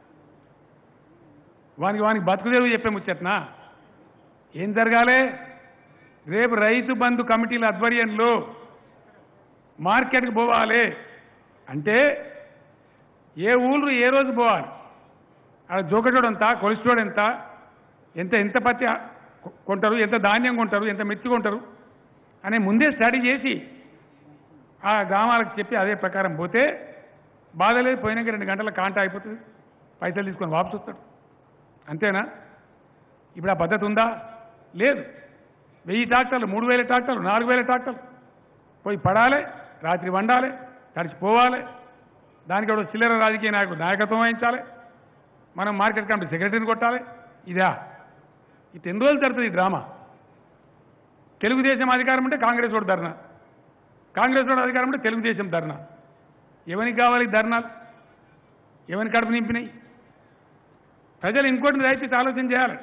వానికి వానికి బతుకుదేవు చెప్పే ముచ్చట్నా ఏం జరగాలి రేపు రైతు బంధు కమిటీల ఆధ్వర్యంలో మార్కెట్కి పోవాలి అంటే ఏ ఊళ్ళు ఏ రోజు పోవాలి ఆడ జోకటోడు ఎంత కొలిస్టోడు ఎంత ఎంత ఎంత పత్తి కొ- కొంటారు ఎంత ధాన్యం కొంటారు ఎంత మిర్చి కొంటారు అనే ముందే స్టడీ చేసి ఆ గ్రామాలకు చెప్పి అదే ప్రకారం పోతే బాధ లేదు పోయినాక రెండు గంటల కాంటా అయిపోతుంది పైసలు తీసుకొని వాపసు వస్తాడు అంతేనా ఇప్పుడు ఆ పద్ధతి ఉందా లేదు వెయ్యి ట్రాక్టర్లు మూడు వేల ట్రాక్టర్లు నాలుగు వేల ట్రాక్టర్లు పోయి పడాలి రాత్రి వండాలి తడిచిపోవాలి దానికి ఒక చిల్లర రాజకీయ నాయకుడు నాయకత్వం వహించాలి మనం మార్కెట్ కమిటీ సెక్రటరీని కొట్టాలి ఇదా ఇది ఎన్ని రోజులు జరుగుతుంది ఈ డ్రామా తెలుగుదేశం అధికారం ఉంటే కాంగ్రెస్ వాడు ధర్నా కాంగ్రెస్ వాడు అధికారం ఉంటే తెలుగుదేశం ధర్నా ఎవరికి కావాలి ఈ ధర్నాలు ఎవరి కడుపు నింపినాయి ప్రజలు ఇంకోటి దయచేసి ఆలోచన చేయాలి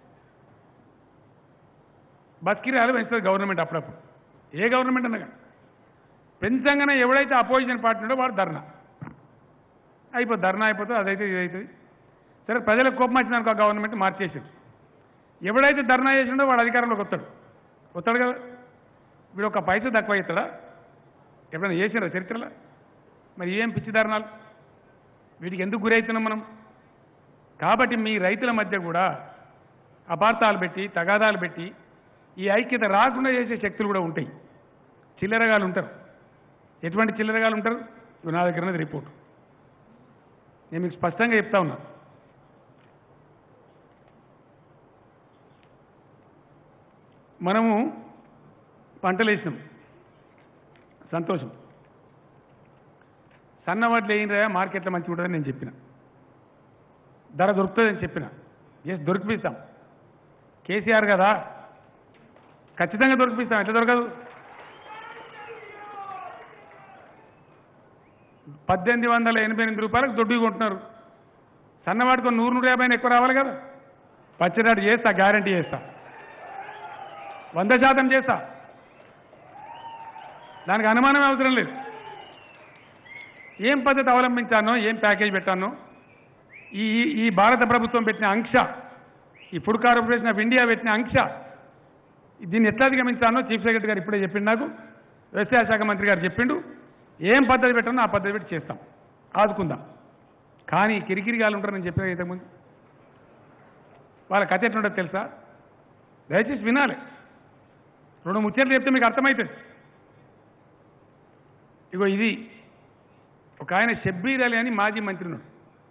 బతికిరాలు పెంచుతుంది గవర్నమెంట్ అప్పుడప్పుడు ఏ గవర్నమెంట్ అనగా పెంచంగానే ఎవడైతే అపోజిషన్ పార్టీ ఉండో వాడు ధర్నా అయిపోతుంది ధర్నా అయిపోతుంది అదైతే ఇదైతుంది సరే ప్రజలకు కోపం వచ్చినాక గవర్నమెంట్ మార్చేసాడు ఎవడైతే ధర్నా చేసిండో వాడు అధికారంలోకి వస్తాడు వస్తాడు కదా వీడు ఒక పైసా తక్కువ అవుతాడా ఎప్పుడైనా చేసినారా చరిత్రలో మరి ఏం పిచ్చి ధర్నాలు వీటికి ఎందుకు గురవుతున్నాం మనం కాబట్టి మీ రైతుల మధ్య కూడా అపార్థాలు పెట్టి తగాదాలు పెట్టి ఈ ఐక్యత రాకుండా చేసే శక్తులు కూడా ఉంటాయి చిల్లరగాలు ఉంటారు ఎటువంటి చిల్లరగాలు ఉంటారు ఇవి నా దగ్గర ఉన్నది రిపోర్ట్ నేను మీకు స్పష్టంగా చెప్తా ఉన్నా మనము పంటలు వేసినాం సంతోషం సన్న వడ్లు వేయినరా మార్కెట్లో మంచిగా ఉంటుందని నేను చెప్పిన ధర దొరుకుతుందని చెప్పిన ఎస్ దొరికిపిస్తాం కేసీఆర్ కదా ఖచ్చితంగా దొరికిపిస్తాం ఎట్లా దొరకదు పద్దెనిమిది వందల ఎనభై ఎనిమిది రూపాయలకు దొడ్డు కొంటున్నారు సన్నవాటికి నూరు నూట యాభై ఎక్కువ రావాలి కదా పచ్చిరాడు చేస్తా గ్యారంటీ చేస్తా వంద శాతం చేస్తా దానికి అనుమానం అవసరం లేదు ఏం పద్ధతి అవలంబించానో ఏం ప్యాకేజ్ పెట్టానో ఈ ఈ- ఈ భారత ప్రభుత్వం పెట్టిన ఆంక్ష ఈ ఫుడ్ కార్పొరేషన్ ఆఫ్ ఇండియా పెట్టిన ఆంక్ష దీన్ని ఎట్లా అధిగమించానో చీఫ్ సెక్రటరీ గారు ఇప్పుడే చెప్పిండు నాకు వ్యవసాయ శాఖ మంత్రి గారు చెప్పిండు ఏం పద్ధతి పెట్టానో ఆ పద్ధతి పెట్టి చేస్తాం ఆదుకుందాం కానీ కిరికిరిగాలు ఉంటారు నేను చెప్పిన ఇంతకుముందు వాళ్ళ కథ ఎట్లుంటుందో తెలుసా దయచేసి వినాలి రెండు ముచ్చట్లు చెప్తే మీకు అర్థమవుతుంది ఇగో ఇది ఒక ఆయన షబ్బీర్ అలీ అని మాజీ మంత్రి ఉన్నాడు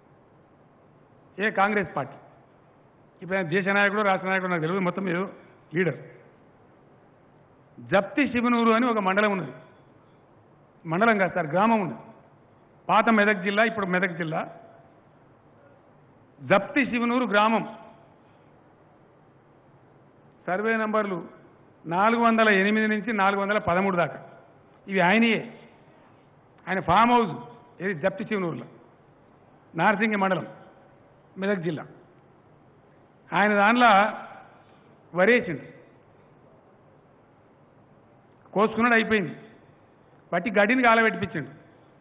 ఏ కాంగ్రెస్ పార్టీ ఇప్పుడు ఆయన దేశ నాయకుడు రాష్ట్ర నాయకుడు నాకు తెలియదు మొత్తం ఏదో లీడర్ జప్తి శివనూరు అని ఒక మండలం ఉన్నది మండలం కాదు సార్ గ్రామం ఉంది పాత మెదక్ జిల్లా ఇప్పుడు మెదక్ జిల్లా జప్తి శివనూరు గ్రామం సర్వే నంబర్లు నాలుగు వందల ఎనిమిది నుంచి నాలుగు వందల పదమూడు దాకా ఇవి ఆయనయే ఆయన ఫామ్ హౌస్ ఏది జప్తి శివనూరులో నార్సింగి మండలం మెదక్ జిల్లా ఆయన దానిలో వరేసిండు కోసుకున్నాడు అయిపోయింది బట్టి గడ్డిని గాలబెట్టిపించిండు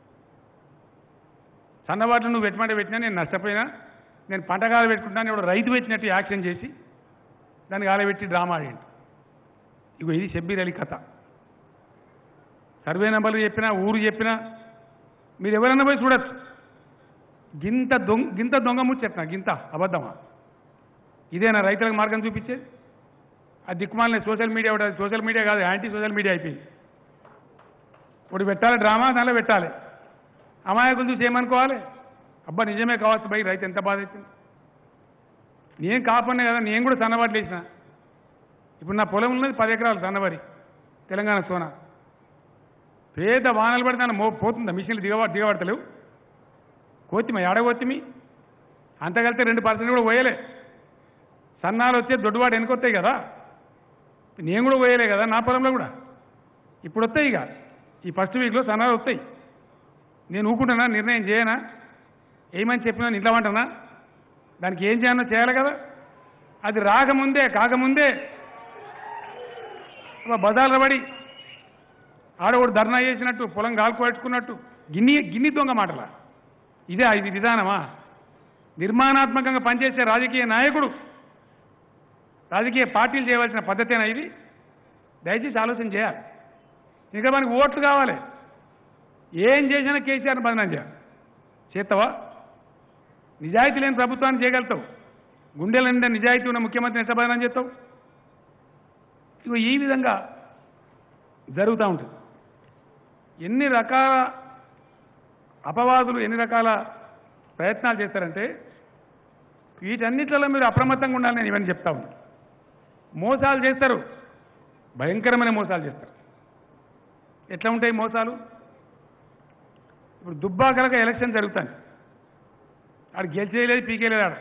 సన్నవాట్లు నువ్వు పెట్టమంటే పెట్టినా నేను నష్టపోయినా నేను పంట కాల పెట్టుకుంటాను ఇప్పుడు రైతు పెట్టినట్టు యాక్షన్ చేసి దాన్ని గాలబెట్టి డ్రామా ఆడిండు ఇగో ఇది షబ్బీర్ అలీ కథ సర్వే నెంబర్లు చెప్పినా ఊరు చెప్పినా మీరు ఎవరన్నా పోయి చూడొచ్చు గింత దొంగ గింత దొంగ ముచ్చట్నా గింత అబద్ధమా ఇదేనా రైతులకు మార్గం చూపించేది ఆ దిక్కుమాలిన సోషల్ మీడియా ఒకటి సోషల్ మీడియా కాదు యాంటీ సోషల్ మీడియా అయిపోయింది ఇప్పుడు పెట్టాలి డ్రామా దానిలో పెట్టాలి అమాయకులు చూసి ఏమనుకోవాలి అబ్బా నిజమే కావచ్చు బై రైతు ఎంత బాధ అవుతుంది నేను కాపన్నా కదా నేను కూడా సన్నబాట్లు వేసిన ఇప్పుడు నా పొలం ఉన్నది పది ఎకరాలు సన్నవరి తెలంగాణ సోనా పేద వానలు పడితే నన్ను మో పోతుందా మిషన్లు దిగబ దిగబడతలేవు కోతిమ ఎడగొత్తిమి అంతకెళ్తే రెండు పర్సెంట్ కూడా పోయలే సన్నాలు వచ్చే దొడ్డువాడు వెనుకొస్తాయి కదా నేను కూడా పోయలే కదా నా పొలంలో కూడా ఇప్పుడు వస్తాయి ఇక ఈ ఫస్ట్ వీక్లో సన్నాలు వస్తాయి నేను ఊకుంటున్నా నిర్ణయం చేయనా ఏమని చెప్పినా ఇంట్లో వంటనా దానికి ఏం చేయాలో చేయాలి కదా అది రాకముందే కాకముందే బజార్ల పడి ఆడవాడు ధర్నా చేసినట్టు పొలం గాల్పు పెట్టుకున్నట్టు గిన్ని గిన్ని దొంగ మాటల ఇదే ఇది విధానమా నిర్మాణాత్మకంగా పనిచేసే రాజకీయ నాయకుడు రాజకీయ పార్టీలు చేయవలసిన పద్ధతేనా ఇది దయచేసి ఆలోచన చేయాలి ఇంకా మనకి ఓట్లు కావాలి ఏం చేసినా కేసీఆర్ని బదనాం చేయాలి చేస్తావా నిజాయితీ లేని ప్రభుత్వాన్ని చేయగలుగుతావు గుండెల నిండా నిజాయితీ ఉన్న ముఖ్యమంత్రిని ఎట్లా బదనాం చేస్తావు ఇగో ఈ విధంగా జరుగుతూ ఉంటుంది ఎన్ని రకాల అపవాదులు ఎన్ని రకాల ప్రయత్నాలు చేస్తారంటే వీటన్నిట్లలో మీరు అప్రమత్తంగా ఉండాలని నేను ఇవన్నీ చెప్తా ఉన్నాను మోసాలు చేస్తారు భయంకరమైన మోసాలు చేస్తారు ఎట్లా ఉంటాయి మోసాలు ఇప్పుడు దుబ్బాకలకు ఎలక్షన్ జరుగుతాయి ఆడు గెలిచేయలేదు పీకేలేదు ఆడ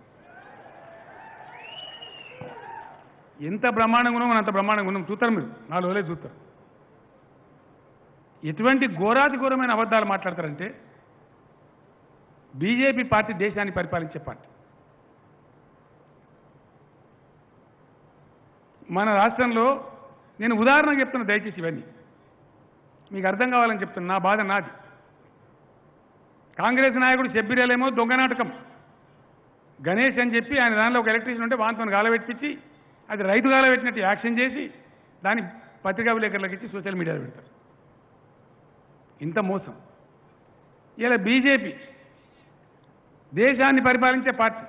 ఎంత బ్రహ్మాండంగా ఉన్నామో అంత బ్రహ్మాండంగా ఉన్నాం చూస్తారు మీరు నాలుగు రోజులే చూస్తారు ఎటువంటి ఘోరాతి ఘోరమైన అబద్ధాలు మాట్లాడతారంటే బీజేపీ పార్టీ దేశాన్ని పరిపాలించే పార్టీ మన రాష్ట్రంలో నేను ఉదాహరణకు చెప్తున్నా దయచేసి ఇవన్నీ మీకు అర్థం కావాలని చెప్తున్నా నా బాధ నాది కాంగ్రెస్ నాయకుడు చెప్పిరేలేమో దొంగ నాటకం గణేష్ అని చెప్పి ఆయన దానిలో ఒక ఎలక్ట్రీషియన్ ఉంటే వాంతో గాలబెట్టించి అది రైతు గాలబెట్టినట్టు యాక్షన్ చేసి దాన్ని పత్రికా విలేకరులకు ఇచ్చి సోషల్ మీడియాలో పెడతారు ఇంత మోసం ఇలా బీజేపీ దేశాన్ని పరిపాలించే పార్టీ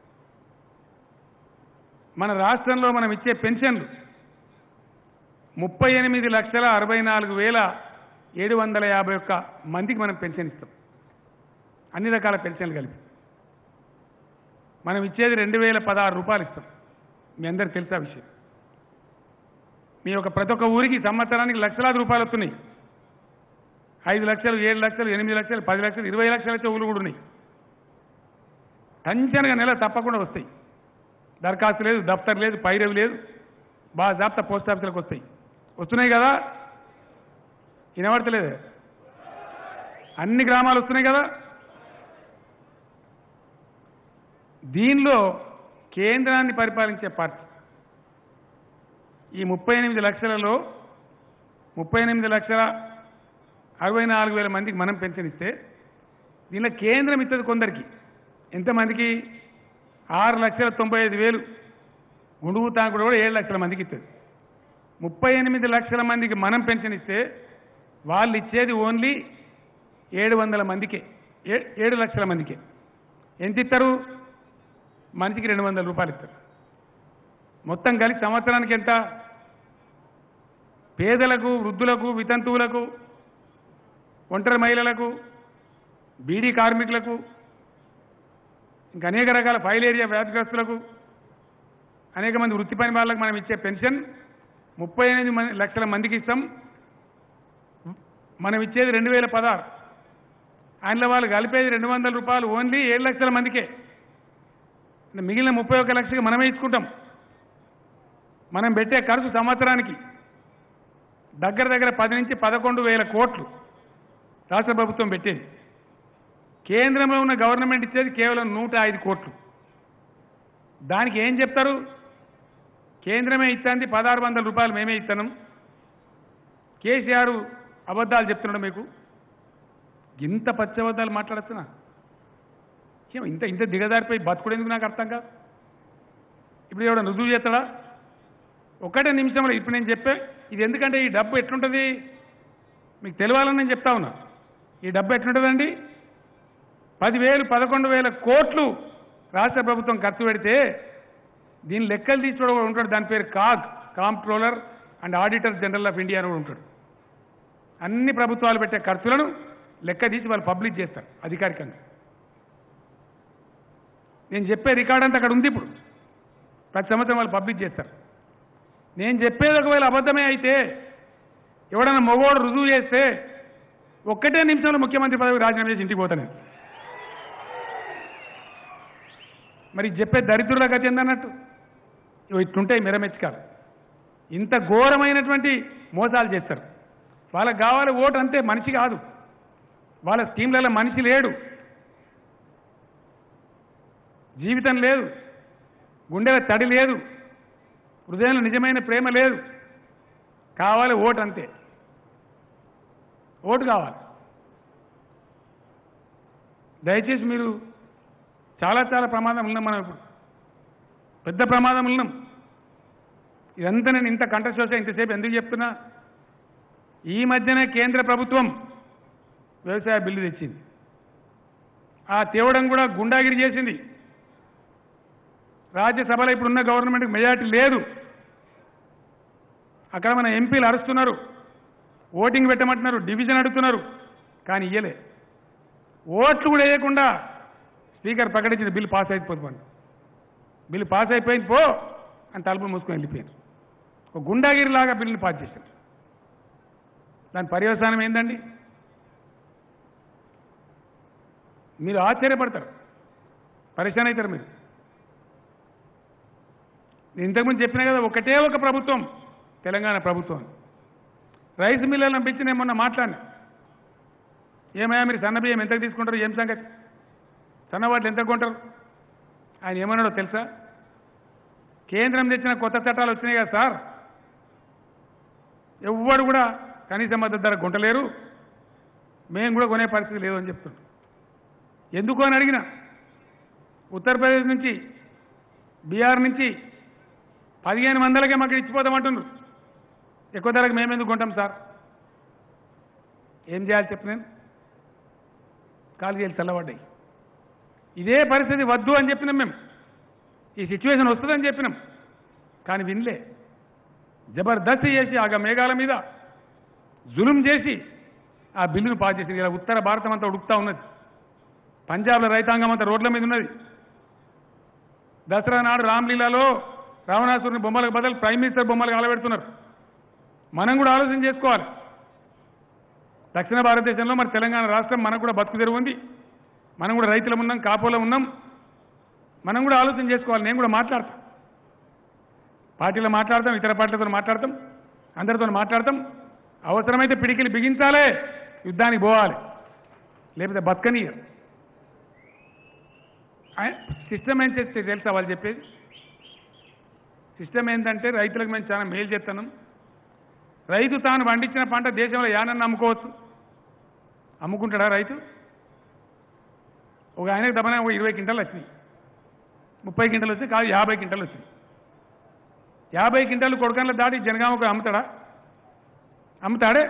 మన రాష్ట్రంలో మనం ఇచ్చే పెన్షన్లు ముప్పై ఎనిమిది లక్షల అరవై నాలుగు వేల ఏడు వందల యాభై ఒక్క మందికి మనం పెన్షన్ ఇస్తాం అన్ని రకాల పెన్షన్లు కలిపి మనం ఇచ్చేది రెండు వేల పదహారు రూపాయలు ఇస్తాం మీ అందరికి తెలుసా విషయం మీ యొక్క ప్రతి ఒక్క ఊరికి సంవత్సరానికి లక్షలాది రూపాయలు వస్తున్నాయి ఐదు లక్షలు ఏడు లక్షలు ఎనిమిది లక్షలు పది లక్షలు ఇరవై లక్షల వచ్చే ఊళ్ళు కూడా ఉన్నాయి టెన్షన్గా నెల తప్పకుండా వస్తాయి దరఖాస్తు లేదు దఫ్తర్ లేదు పైరవి లేదు బాగా జాప్తా పోస్ట్ ఆఫీసులకు వస్తాయి వస్తున్నాయి కదా వినబడతలేదు అన్ని గ్రామాలు వస్తున్నాయి కదా దీనిలో కేంద్రాన్ని పరిపాలించే పార్టీ ఈ ముప్పై ఎనిమిది లక్షలలో ముప్పై ఎనిమిది లక్షల అరవై నాలుగు వేల మందికి మనం పెన్షన్ ఇస్తే దీనిలో కేంద్రం ఇస్తుంది కొందరికి ఎంతమందికి ఆరు లక్షల తొంభై ఐదు వేలు గుండుగు తాకుడు కూడా ఏడు లక్షల మందికి ఇస్తుంది ముప్పై ఎనిమిది లక్షల మందికి మనం పెన్షన్ ఇస్తే వాళ్ళు ఇచ్చేది ఓన్లీ ఏడు వందల మందికే ఏ- ఏడు లక్షల మందికే ఎంత ఇస్తారు మనిషికి రెండు వందల రూపాయలు ఇస్తారు మొత్తం కలిసి సంవత్సరానికి ఎంత పేదలకు వృద్ధులకు వితంతువులకు ఒంటరి మహిళలకు బీడీ కార్మికులకు ఇంకా అనేక రకాల ఫైల్ ఏరియా వ్యాధిగ్రస్తులకు అనేక మంది వృత్తి పని వాళ్ళకు మనం ఇచ్చే పెన్షన్ ముప్పై ఎనిమిది మంది లక్షల మందికి ఇస్తాం మనం ఇచ్చేది రెండు వేల పదహారు ఆయనలో వాళ్ళు కలిపేది రెండు వందల రూపాయలు ఓన్లీ ఏడు లక్షల మందికే ఇంకా మిగిలిన ముప్పై ఒక్క లక్షకి మనమే ఇచ్చుకుంటాం మనం పెట్టే ఖర్చు సంవత్సరానికి దగ్గర దగ్గర పది నుంచి పదకొండు వేల కోట్లు రాష్ట్ర ప్రభుత్వం పెట్టేది కేంద్రంలో ఉన్న గవర్నమెంట్ ఇచ్చేది కేవలం నూట ఐదు కోట్లు దానికి ఏం చెప్తారు కేంద్రమే ఇస్తుంది పదహారు వందల రూపాయలు మేమే ఇస్తున్నాం కేసీఆర్ అబద్ధాలు చెప్తున్నాడు మీకు ఇంత పచ్చబద్ధాలు మాట్లాడుతున్నా ఏం ఇంత ఇంత దిగజారిపోయి బతుకుడేందుకు నాకు అర్థం కాదు ఇప్పుడు ఎవడ రుజువు చేస్తాడా ఒక్కటే నిమిషంలో ఇప్పుడు నేను చెప్పే ఇది ఎందుకంటే ఈ డబ్బు ఎట్లుంటుంది మీకు తెలియాలని నేను చెప్తా ఉన్నా ఈ డబ్బు ఎట్లుంటుందండి పదివేలు పదకొండు వేల కోట్లు రాష్ట్ర ప్రభుత్వం ఖర్చు పెడితే దీని లెక్కలు తీసుకోవడం కూడా ఉంటాడు దాని పేరు CAG comptroller and auditor general of India అని కూడా ఉంటాడు అన్ని ప్రభుత్వాలు పెట్టే ఖర్చులను లెక్క తీసి వాళ్ళు పబ్లిష్ చేస్తారు అధికారికంగా నేను చెప్పే రికార్డ్ అంతా అక్కడ ఉంది ఇప్పుడు ప్రతి సంవత్సరం వాళ్ళు పబ్లిష్ చేస్తారు నేను చెప్పేది ఒకవేళ అబద్ధమే అయితే ఎవడన్నా మగోడు రుజువు చేస్తే ఒక్కటే నిమిషంలో ముఖ్యమంత్రి పదవి రాజీనామా చేసి ఇంటికి పోతాను నేను. మరి చెప్పే దరిద్రుల గతి ఏందన్నట్టు ఇవి ఇట్లుంటాయి మిరమెచ్చకాలు ఇంత ఘోరమైనటువంటి మోసాలు చేస్తారు వాళ్ళకి కావాలి ఓటు అంతే మనిషి కాదు వాళ్ళ స్కీమ్లలో మనిషి లేడు జీవితం లేదు గుండెల తడి లేదు హృదయంలో నిజమైన ప్రేమ లేదు కావాలి ఓటు అంతే ఓటు కావాలి దయచేసి మీరు చాలా చాలా ప్రమాదం ఉన్నాం మనం ఇప్పుడు పెద్ద ప్రమాదం ఉన్నాం ఇదంతా నేను ఇంత కంటెస్ట్ ఇంతసేపు ఎందుకు చెప్తున్నా ఈ మధ్యనే కేంద్ర ప్రభుత్వం వ్యవసాయ బిల్లు తెచ్చింది ఆ తేవడం కూడా గుండాగిరి చేసింది రాజ్యసభలో ఇప్పుడున్న గవర్నమెంట్కి మెజార్టీ లేదు అక్కడ మన ఎంపీలు అరుస్తున్నారు ఓటింగ్ పెట్టమంటున్నారు డివిజన్ అడుగుతున్నారు కానీ ఇయ్యలే ఓట్లు కూడా వేయకుండా స్పీకర్ ప్రకటించిన బిల్లు పాస్ అయిపోతుంది బిల్లు పాస్ అయిపోయింది పో అని తలుపులు మూసుకొని వెళ్ళిపోయారు ఒక గుండాగిరిలాగా బిల్లుని పాస్ చేశారు దాని పర్యవసానం ఏందండి మీరు ఆశ్చర్యపడతారు పరిశాన్ అవుతారు మీరు నేను ఇంతకుముందు చెప్పినా కదా ఒకటే ఒక ప్రభుత్వం తెలంగాణ ప్రభుత్వం రైస్ మిల్లర్లను పెంచి నేను మొన్న మాట్లాడినా ఏమయ్యా మీరు సన్న బియ్యం ఎంతకు తీసుకుంటారు ఏం సంగతి సన్నవాట్లు ఎంత కొంటారు ఆయన ఏమన్నాడో తెలుసా కేంద్రం తెచ్చిన కొత్త చట్టాలు వచ్చినాయి కదా సార్ ఎవ్వడు కూడా కనీస మద్దతు ధర కొంటలేరు మేము కూడా కొనే పరిస్థితి లేదు అని చెప్తున్నాం ఎందుకు అని అడిగిన ఉత్తరప్రదేశ్ నుంచి బీహార్ నుంచి పదిహేను వందలకే మాకు ఇచ్చిపోతామంటున్నారు ఎక్కువ ధరకు మేము ఎందుకు కొంటాం సార్ ఏం చేయాలి చెప్పు నేను కాలుగేలు చల్లబడ్డాయి ఇదే పరిస్థితి వద్దు అని చెప్పినాం మేము ఈ సిచ్యువేషన్ వస్తుందని చెప్పినాం కానీ వినలే జబర్దస్త్ చేసి ఆగ మేఘాల మీద జులుం చేసి ఆ బిల్లును పాస్ చేసింది ఇలా ఉత్తర భారతం అంతా ఉడుకుతా ఉన్నది పంజాబ్లో రైతాంగం అంతా రోడ్ల మీద ఉన్నది దసరా నాడు రామ్లీలాలో రావణాసురుని బొమ్మలకు బదులు ప్రైమ్ మినిస్టర్ బొమ్మలకు అలవెడుతున్నారు మనం కూడా ఆలోచన చేసుకోవాలి దక్షిణ భారతదేశంలో మరి తెలంగాణ రాష్ట్రం మనకు కూడా బతుకు తెరువు ఉంది మనం కూడా రైతులం ఉన్నాం కాపోలో ఉన్నాం మనం కూడా ఆలోచన చేసుకోవాలి నేను కూడా మాట్లాడతాం పార్టీలో మాట్లాడతాం ఇతర పార్టీలతో మాట్లాడతాం అందరితో మాట్లాడతాం అవసరమైతే పిడికిలు బిగించాలే యుద్ధానికి పోవాలి లేకపోతే బతకనియరు సిస్టమ్ ఏం చేస్తే తెలుసా వాళ్ళు చెప్పేది సిస్టమ్ ఏంటంటే రైతులకు మేము చాలా మేలు చేస్తున్నాం రైతు తాను పండించిన పంట దేశంలో యానన్న అమ్ముకోవచ్చు అమ్ముకుంటాడా రైతు ఒక ఆయనకు దమన ఒక ఇరవై క్వింటాలు వచ్చినాయి ముప్పై క్వింటాలు వచ్చి కాదు యాభై క్వింటాలు వచ్చినాయి యాభై క్వింటాలు కొడకన్ల దాటి జనగామకు అమ్ముతాడా అమ్ముతాడే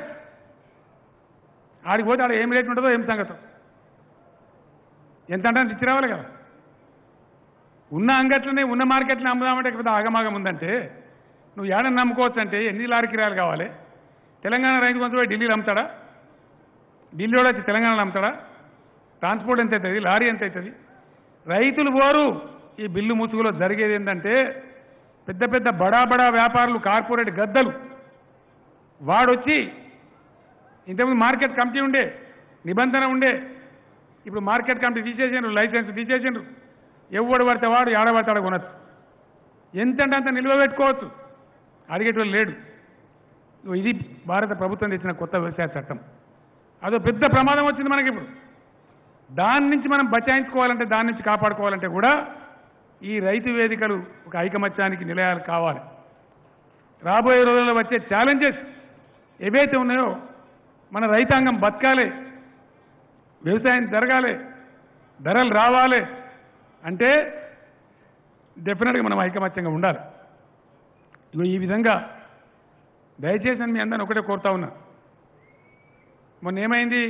ఆడికి పోతే ఆడ ఏం రేట్ ఉంటుందో ఏం సంగతం ఎంత అంటే అంత ఇచ్చి రావాలి కదా ఉన్న అంగట్లనే ఉన్న మార్కెట్ని అమ్ముదామంటే పెద్ద ఆగమాగం ఉందంటే నువ్వు ఏడని నమ్ముకోవచ్చు అంటే ఎన్ని లారీ కిరాలు కావాలి తెలంగాణ రైతు కొంచెం పోయి ఢిల్లీలో అమ్ముతాడా ఢిల్లీలో వచ్చి తెలంగాణలో అమ్ముతాడా ట్రాన్స్పోర్ట్ ఎంత అవుతుంది లారీ ఎంత అవుతుంది రైతులు పోరు ఈ బిల్లు ముసుగులో జరిగేది ఏంటంటే పెద్ద పెద్ద బడా బడా వ్యాపారులు కార్పొరేట్ గద్దలు వాడొచ్చి ఇంతకుముందు మార్కెట్ కమిటీ ఉండే నిబంధన ఉండే ఇప్పుడు మార్కెట్ కమిటీ తీసేసిండ్రు లైసెన్స్ తీసేసిండ్రు ఎవడు పడితే వాడు ఏడబడతాడు కొనచ్చు ఎంతంటే అంత నిల్వ పెట్టుకోవచ్చు అడిగేటోళ్ళు లేడు ఇగో ఇది భారత ప్రభుత్వం తెచ్చిన కొత్త వ్యవసాయ చట్టం అదో పెద్ద ప్రమాదం వచ్చింది మనకి ఇప్పుడు దాని నుంచి మనం బచాయించుకోవాలంటే దాని నుంచి కాపాడుకోవాలంటే కూడా ఈ రైతు వేదికలు ఒక ఐకమత్యానికి నిలయాలు కావాలి రాబోయే రోజుల్లో వచ్చే ఛాలెంజెస్ ఏవైతే ఉన్నాయో మన రైతాంగం బతకాలి వ్యవసాయం జరగాలి ధరలు రావాలి అంటే డెఫినెట్గా మనం ఐకమత్యంగా ఉండాలి ఇగో ఈ విధంగా దయచేసి నేను మీ అందరిని ఒకటే కోరుతా ఉన్నా మొన్న ఏమైంది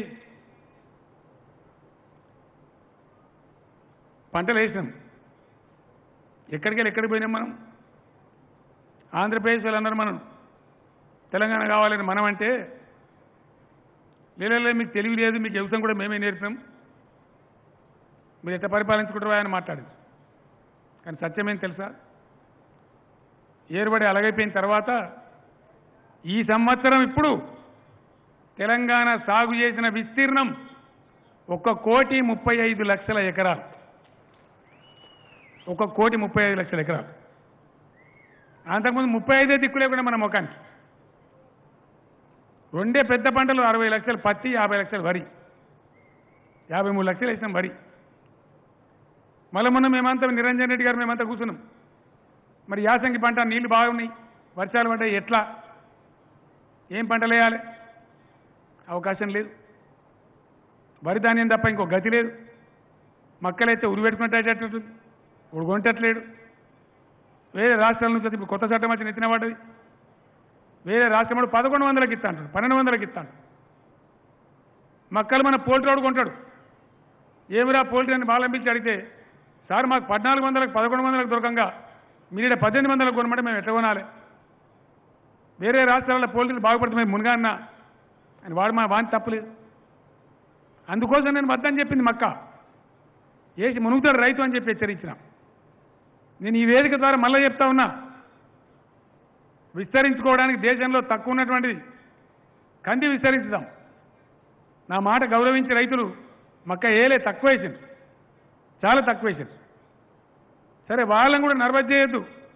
పంటలు వేసినాం ఎక్కడికి వెళ్ళి ఎక్కడికి పోయినాం మనం ఆంధ్రప్రదేశ్ వాళ్ళు అన్నారు మనం తెలంగాణ కావాలని మనం అంటే లేదు మీకు తెలివి లేదు మీకు వ్యవసాయం కూడా మేమే నేర్పినాం మీరు ఎట్లా పరిపాలించుకుంటారో అని మాట్లాడింది కానీ సత్యమేం తెలుసా ఏర్పడి అలగైపోయిన తర్వాత ఈ సంవత్సరం ఇప్పుడు తెలంగాణ సాగు చేసిన విస్తీర్ణం ఒక కోటి ముప్పై ఐదు లక్షల ఎకరాలు ఒక కోటి ముప్పై ఐదు లక్షల ఎకరాలు అంతకుముందు ముప్పై ఐదే దిక్కు లేకుండా మన ముఖానికి రెండే పెద్ద పంటలు అరవై లక్షలు పత్తి యాభై లక్షలు వరి యాభై మూడు లక్షలు వేసినాం వరి మళ్ళీ మొన్న మేమంతా నిరంజన్ రెడ్డి గారు మేమంతా కూర్చున్నాం మరి యాసంగి పంట నీళ్లు బాగున్నాయి వర్షాలు పడ్డాయి ఎట్లా ఏం పంటలు వేయాలి అవకాశం లేదు వరి ధాన్యం తప్ప ఇంకో గతి లేదు మక్కలైతే ఉరి పెట్టుకున్నట్టు ఇప్పుడు కొంటట్లేడు వేరే రాష్ట్రాల నుంచి వచ్చి ఇప్పుడు కొత్త చట్టం వచ్చి నెత్తిన పడ్డది వేరే రాష్ట్రం వాడు పదకొండు వందలకి ఇస్తా అంటాడు పన్నెండు వందలకి ఇస్తా అంటాడు మక్కలు మన పోల్ట్రీ వాడు కొంటాడు ఏమిరా పోల్ట్రీ అని బాలంపించి అడిగితే సార్ మాకు పద్నాలుగు వందలకు పదకొండు వందలకు దొరకంగా మీరు ఈడ పద్దెనిమిది వందలకు కొనమంటే మేము ఎట్లా కొనాలి వేరే రాష్ట్రాల పోల్ట్రీలు బాగుపడుతున్నాయి మునగాన్న అని వాడు మా వాని తప్పలేదు అందుకోసం నేను వద్దని చెప్పింది మక్క వేసి మునుగుతాడు రైతు అని చెప్పి హెచ్చరించిన నేను ఈ వేదిక ద్వారా మళ్ళీ చెప్తా ఉన్నా విస్తరించుకోవడానికి దేశంలో తక్కువ ఉన్నటువంటిది కంది విస్తరించుదాం నా మాట గౌరవించి రైతులు మక్క ఏలే తక్కువ వేసింది చాలా తక్కువ వేసింది సరే వాళ్ళని కూడా నర్వస్ చేయొద్దు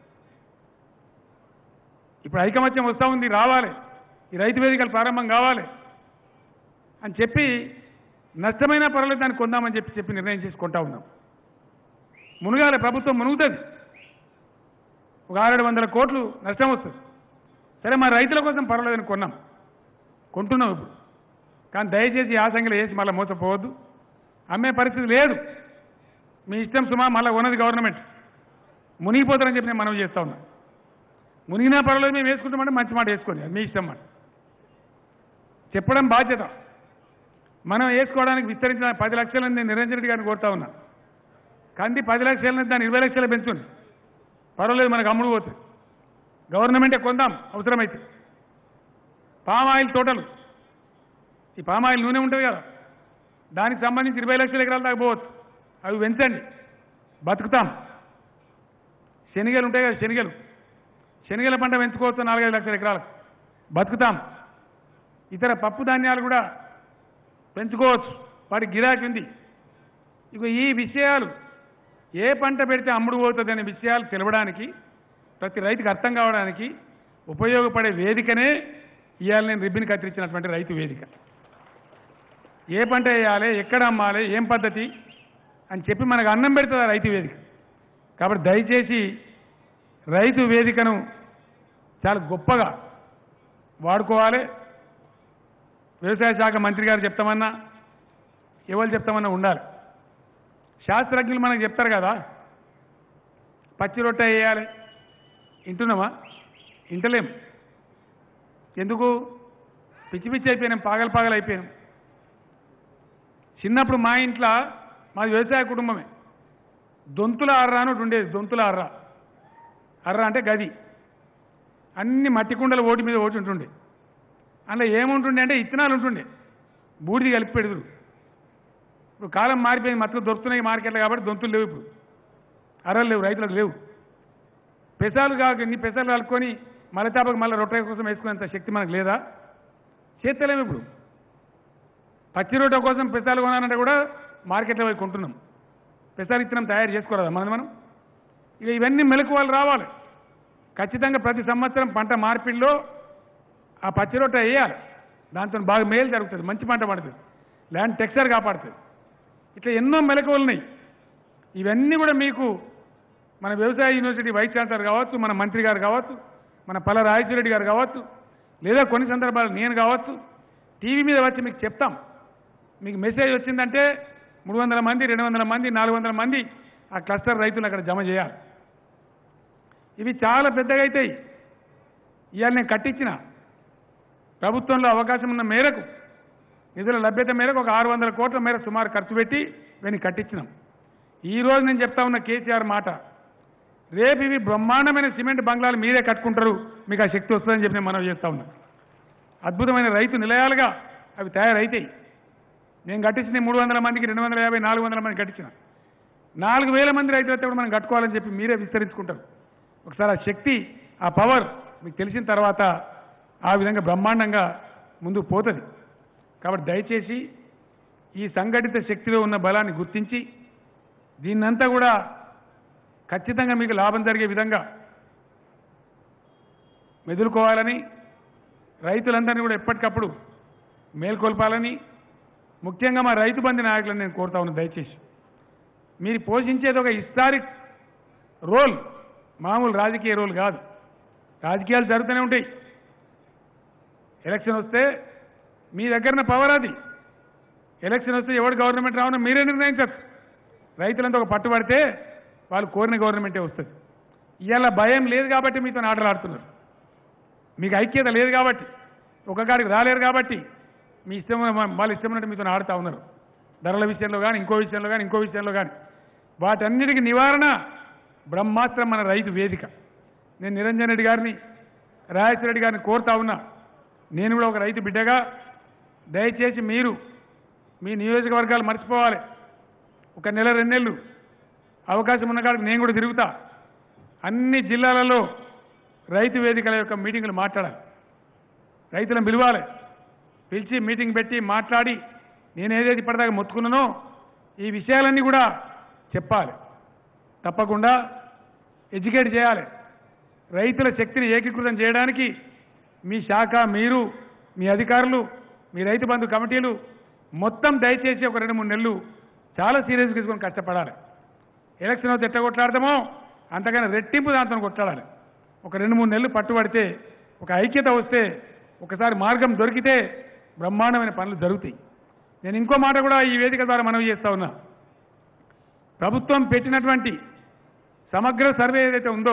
ఇప్పుడు ఐకమత్యం వస్తూ ఉంది రావాలి ఈ రైతు వేదికలు ప్రారంభం కావాలి అని చెప్పి నష్టమైనా పర్వాలేదు దాన్ని కొందామని చెప్పి చెప్పి నిర్ణయం చేసుకుంటా ఉన్నాం మునుగాలి ప్రభుత్వం మునుగుతుంది ఒక ఆరేడు వందల కోట్లు నష్టం వస్తుంది సరే మా రైతుల కోసం పర్వాలేదని కొన్నాం కొంటున్నాం ఇప్పుడు కానీ దయచేసి యాసంగిలో వేసి మళ్ళీ మోసపోవద్దు అమ్మే పరిస్థితి లేదు మీ ఇష్టం సుమా మళ్ళీ ఉన్నది గవర్నమెంట్ మునిగిపోతారని చెప్పి నేను మనవి చేస్తా ఉన్నా మునిగినా పర్వాలేదు మేము వేసుకుంటామంటే మంచి మాట వేసుకోండి అది మీ ఇష్టం మాట చెప్పడం బాధ్యత మనం వేసుకోవడానికి విస్తరించిన పది లక్షలని నేను నిరంజన్ రెడ్డి గారిని కోరుతా ఉన్నా కంది పది లక్షలని దాన్ని ఇరవై లక్షలు పెంచుంది పర్వాలేదు మనకు అమ్ముడు పోతుంది గవర్నమెంటే కొందాం అవసరమైతే పామాయిల్ తోటలు ఈ పామాయిల్ నూనె ఉంటుంది కదా దానికి సంబంధించి ఇరవై లక్షల ఎకరాల దాకా పోవచ్చు అవి పెంచండి బతుకుతాం శనగలు ఉంటాయి కదా శనగలు శనగల పంట పెంచుకోవచ్చు నాలుగైదు లక్షల ఎకరాలకు బతుకుతాం ఇతర పప్పు ధాన్యాలు కూడా పెంచుకోవచ్చు వాటి గిరాకీ ఉంది ఇక ఈ విషయాలు ఏ పంట పెడితే అమ్ముడు పోతుంది అనే విషయాలు తెలవడానికి ప్రతి రైతుకు అర్థం కావడానికి ఉపయోగపడే వేదికనే ఇవాళ నేను రిబ్బిన్ కత్తిరించినటువంటి రైతు వేదిక ఏ పంట వేయాలి ఎక్కడ అమ్మాలి ఏం పద్ధతి అని చెప్పి మనకు అన్నం పెడుతుంది ఆ రైతు వేదిక కాబట్టి దయచేసి రైతు వేదికను చాలా గొప్పగా వాడుకోవాలి వ్యవసాయ శాఖ మంత్రి గారు చెప్తామన్నా ఎవరు చెప్తామన్నా ఉండాలి శాస్త్రజ్ఞులు మనకు చెప్తారు కదా పచ్చి రొట్టె వేయాలి వింటున్నామా వింటలేం ఎందుకు పిచ్చి పిచ్చి అయిపోయినాం పాగలు పాగలు అయిపోయాం చిన్నప్పుడు మా ఇంట్లో మాది వ్యవసాయ కుటుంబమే దొంతుల అర్ర అని ఒకటి ఉండేది దొంతుల అర్ర అర్ర అంటే గది అన్ని మట్టి కుండలు ఓటి మీద ఓటి ఉంటుండే అందులో ఏముంటుండే అంటే ఇత్తనాలు ఉంటుండే బూడిది కలిపి పెడుదురు ఇప్పుడు కాలం మారిపోయింది మత్తు దొరుకుతున్నాయి మార్కెట్లో కాబట్టి దొంతులు లేవు ఇప్పుడు అర్రలు లేవు రైతులకు లేవు పెసాలు కాక ఇన్ని పెసాలు కలుపుకొని మళ్ళీ తాపకు మళ్ళీ రొట్టె కోసం వేసుకునేంత శక్తి మనకు లేదా చేస్తలేము ఇప్పుడు పచ్చి రొట్టె కోసం పెసాలు కొనాలంటే కూడా మార్కెట్లో పోయి కొంటున్నాం పెసాలు ఇత్తనం తయారు చేసుకోరాదా మనం మనం ఇక ఇవన్నీ మెలకువలు రావాలి ఖచ్చితంగా ప్రతి సంవత్సరం పంట మార్పిడిలో ఆ పచ్చి రొట్టె వేయాలి దాంతో బాగా మేలు జరుగుతుంది మంచి పంట పడుతుంది ల్యాండ్ టెక్స్చర్ కాపాడుతుంది ఇట్లా ఎన్నో మెలకువలు ఉన్నాయి ఇవన్నీ కూడా మీకు మన వ్యవసాయ యూనివర్సిటీ వైస్ ఛాన్సలర్ కావచ్చు మన మంత్రి గారు కావచ్చు మన పల్ల రాజేశ్వరరెడ్డి గారు కావచ్చు లేదా కొన్ని సందర్భాలు నేను కావచ్చు టీవీ మీద వచ్చి మీకు చెప్తాం మీకు మెసేజ్ వచ్చిందంటే మూడు వందల మంది రెండు వందల మంది నాలుగు వందల మంది ఆ క్లస్టర్ రైతులు అక్కడ జమ చేయాలి ఇవి చాలా పెద్దగా అవుతాయి ఇవాళ నేను కట్టించిన ప్రభుత్వంలో అవకాశం ఉన్న మేరకు నిధుల లభ్యత మేరకు ఒక ఆరు వందల కోట్ల మేర సుమారు ఖర్చు పెట్టి వీని కట్టించినాం ఈ రోజు నేను చెప్తా ఉన్న కేసీఆర్ మాట రేపు ఇవి బ్రహ్మాండమైన సిమెంట్ బంగ్లాలు మీరే కట్టుకుంటారు మీకు ఆ శక్తి వస్తుందని చెప్పి నేను మనవి చేస్తా ఉన్నా అద్భుతమైన రైతు నిలయాలుగా అవి తయారైతాయి నేను కట్టించిన మూడు వందల మందికి రెండు వందల యాభై నాలుగు వందల మంది కట్టించిన నాలుగు వేల మంది రైతులు అయితే కూడా మనం కట్టుకోవాలని చెప్పి మీరే విస్తరించుకుంటారు ఒకసారి ఆ శక్తి ఆ పవర్ మీకు తెలిసిన తర్వాత ఆ విధంగా బ్రహ్మాండంగా ముందుకు పోతుంది కాబట్టి దయచేసి ఈ సంఘటిత శక్తిలో ఉన్న బలాన్ని గుర్తించి దీన్నంతా కూడా ఖచ్చితంగా మీకు లాభం జరిగే విధంగా మెదులుకోవాలని రైతులందరినీ కూడా ఎప్పటికప్పుడు మేల్కొల్పాలని ముఖ్యంగా మా రైతు బంధు నాయకులను నేను కోరుతా ఉన్నాను దయచేసి మీరు పోషించేది ఒక హిస్టారిక్ రోల్ మామూలు రాజకీయ రోల్ కాదు రాజకీయాలు జరుగుతూనే ఉంటాయి ఎలక్షన్ వస్తే మీ దగ్గరన పవర్ అది ఎలక్షన్ వస్తే ఎవడు గవర్నమెంట్ రావడం మీరే నిర్ణయించచ్చు రైతులంతా ఒక పట్టుబడితే వాళ్ళు కోరిన గవర్నమెంటే వస్తుంది ఇవాళ భయం లేదు కాబట్టి మీతో ఆటలు ఆడుతున్నారు మీకు ఐక్యత లేదు కాబట్టి ఒక గాడికి రాలేరు కాబట్టి మీ ఇష్టం వాళ్ళ ఇష్టం ఉన్నట్టు మీతో ఆడుతూ ఉన్నారు ధరల విషయంలో కానీ ఇంకో విషయంలో కానీ ఇంకో విషయంలో కానీ వాటన్నిటికీ నివారణ బ్రహ్మాస్త్రం మన రైతు వేదిక నేను నిరంజన్ రెడ్డి గారిని రాజేశ్వర రెడ్డి గారిని కోరుతా ఉన్నా నేను కూడా ఒక రైతు బిడ్డగా దయచేసి మీరు మీ నియోజకవర్గాలు మర్చిపోవాలి ఒక నెల రెండు నెలలు అవకాశం ఉన్న కాడికి నేను కూడా తిరుగుతా అన్ని జిల్లాలలో రైతు వేదికల యొక్క మీటింగులు మాట్లాడాలి రైతులను పిలవాలి పిలిచి మీటింగ్ పెట్టి మాట్లాడి నేను ఏదైతే ఇప్పటిదాకా మొత్తుకున్నానో ఈ విషయాలన్నీ కూడా చెప్పాలి తప్పకుండా ఎడ్యుకేట్ చేయాలి రైతుల శక్తిని ఏకీకృతం చేయడానికి మీ శాఖ మీరు మీ అధికారులు మీ రైతు బంధు కమిటీలు మొత్తం దయచేసి ఒక రెండు మూడు నెలలు చాలా సీరియస్గా తీసుకొని కష్టపడాలి ఎలక్షన్ అయితే ఎట్ట కొట్లాడతామో అంతకన్నా రెట్టింపు దాంతో కొట్లాడాలి ఒక రెండు మూడు నెలలు పట్టుబడితే ఒక ఐక్యత వస్తే ఒకసారి మార్గం దొరికితే బ్రహ్మాండమైన పనులు జరుగుతాయి నేను ఇంకో మాట కూడా ఈ వేదిక ద్వారా మనవి చేస్తా ఉన్నా ప్రభుత్వం పెట్టినటువంటి సమగ్ర సర్వే ఏదైతే ఉందో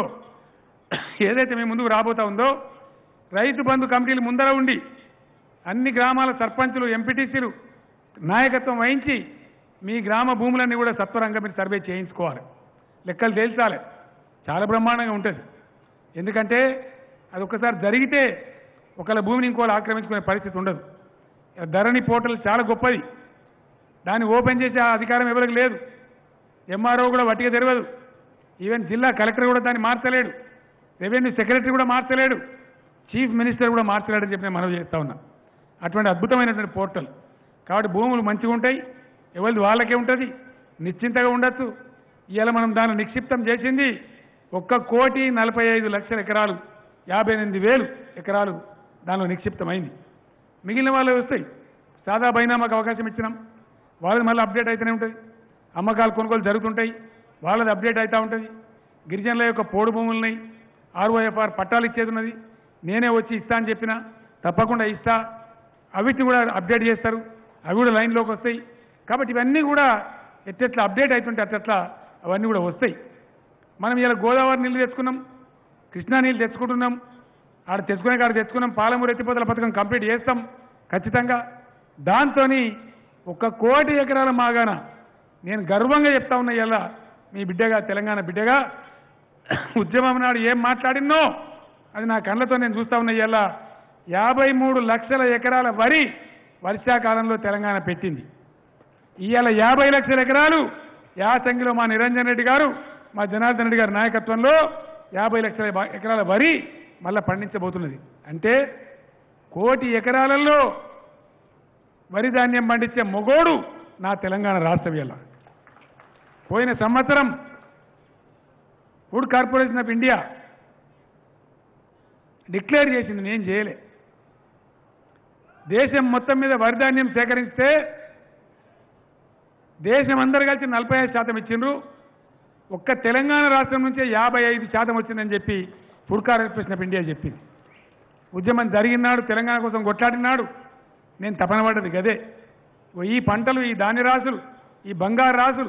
ఏదైతే మీ ముందుకు రాబోతా ఉందో రైతు బంధు కమిటీలు ముందర ఉండి అన్ని గ్రామాల సర్పంచులు ఎంపీటీసీలు నాయకత్వం వహించి మీ గ్రామ భూములన్నీ కూడా సత్వరంగా మీరు సర్వే చేయించుకోవాలి లెక్కలు తేల్చాలి చాలా బ్రహ్మాండంగా ఉంటుంది ఎందుకంటే అది ఒక్కసారి జరిగితే ఒకళ్ళ భూమిని ఇంకోళ్ళు ఆక్రమించుకునే పరిస్థితి ఉండదు ధరణి పోర్టల్ చాలా గొప్పది దాన్ని ఓపెన్ చేసే ఆ అధికారం ఎవరికి లేదు ఎంఆర్ఓ కూడా వట్టిగా తెరవదు ఈవెన్ జిల్లా కలెక్టర్ కూడా దాన్ని మార్చలేడు రెవెన్యూ సెక్రటరీ కూడా మార్చలేడు చీఫ్ మినిస్టర్ కూడా మార్చలేడని చెప్పి నేను మనవి చేస్తా ఉన్నా అటువంటి అద్భుతమైనటువంటి పోర్టల్ కాబట్టి భూములు మంచిగా ఉంటాయి ఎవరిది వాళ్ళకే ఉంటుంది నిశ్చింతగా ఉండొచ్చు ఇవాళ మనం దాన్ని నిక్షిప్తం చేసింది ఒక్క కోటి నలభై ఐదు లక్షల ఎకరాలు యాభై ఎనిమిది వేలు ఎకరాలు దానిలో నిక్షిప్తమైంది మిగిలిన వాళ్ళు వస్తాయి సాదా బైనామాకు అవకాశం ఇచ్చినాం వాళ్ళది మళ్ళీ అప్డేట్ అయితేనే ఉంటుంది అమ్మకాలు కొనుగోలు జరుగుతుంటాయి వాళ్ళది అప్డేట్ అవుతూ ఉంటుంది గిరిజనుల యొక్క పోడు భూములని ఆర్ఓఎఫ్ఆర్ పట్టాలు ఇచ్చేది ఉన్నది నేనే వచ్చి ఇస్తా అని చెప్పిన తప్పకుండా ఇస్తా అవిటిని కూడా అప్డేట్ చేస్తారు అవి కూడా లైన్లోకి వస్తాయి కాబట్టి ఇవన్నీ కూడా ఎట్టెట్లా అప్డేట్ అవుతుంటే అట్లా అవన్నీ కూడా వస్తాయి మనం ఇలా గోదావరి నీళ్ళు తెచ్చుకున్నాం కృష్ణా నీళ్ళు తెచ్చుకుంటున్నాం ఆడ తెచ్చుకునే కాడ తెచ్చుకున్నాం పాలమూరు ఎత్తిపోతల పథకం కంప్లీట్ చేస్తాం ఖచ్చితంగా దాంతో ఒక కోటి ఎకరాల మాగాన నేను గర్వంగా చెప్తా ఉన్నా ఇలా మీ బిడ్డగా తెలంగాణ బిడ్డగా ఉద్యమం నాడు ఏం మాట్లాడినో అది నా కళ్ళతో నేను చూస్తా ఉన్నా ఇలా యాభై మూడు లక్షల ఎకరాల వరి వర్షాకాలంలో తెలంగాణ పెట్టింది ఇవాళ యాభై లక్షల ఎకరాలు యాసంగిలో మా నిరంజన్ రెడ్డి గారు మా జనార్దన్ రెడ్డి గారి నాయకత్వంలో యాభై లక్షల బ- ఎకరాల వరి మళ్ళా పండించబోతున్నది అంటే కోటి ఎకరాలలో వరి ధాన్యం పండించే మొగోడు నా తెలంగాణ రాష్ట్ర వేళ పోయిన సంవత్సరం food corporation of India declare చేసింది నేను చేయలే దేశం మొత్తం మీద వరి ధాన్యం సేకరిస్తే దేశం అందరు కలిసి నలభై ఐదు శాతం ఇచ్చిండ్రు ఒక్క తెలంగాణ రాష్ట్రం నుంచే యాభై ఐదు శాతం వచ్చిందని చెప్పి ఫుడ్ కార్పొరేషన్ ఆఫ్ ఇండియా చెప్పింది ఉద్యమం జరిగినాడు తెలంగాణ కోసం కొట్లాడినాడు నేను తపన పడ్డది గదే ఓ ఈ పంటలు ఈ ధాన్య రాసులు ఈ బంగారు రాసులు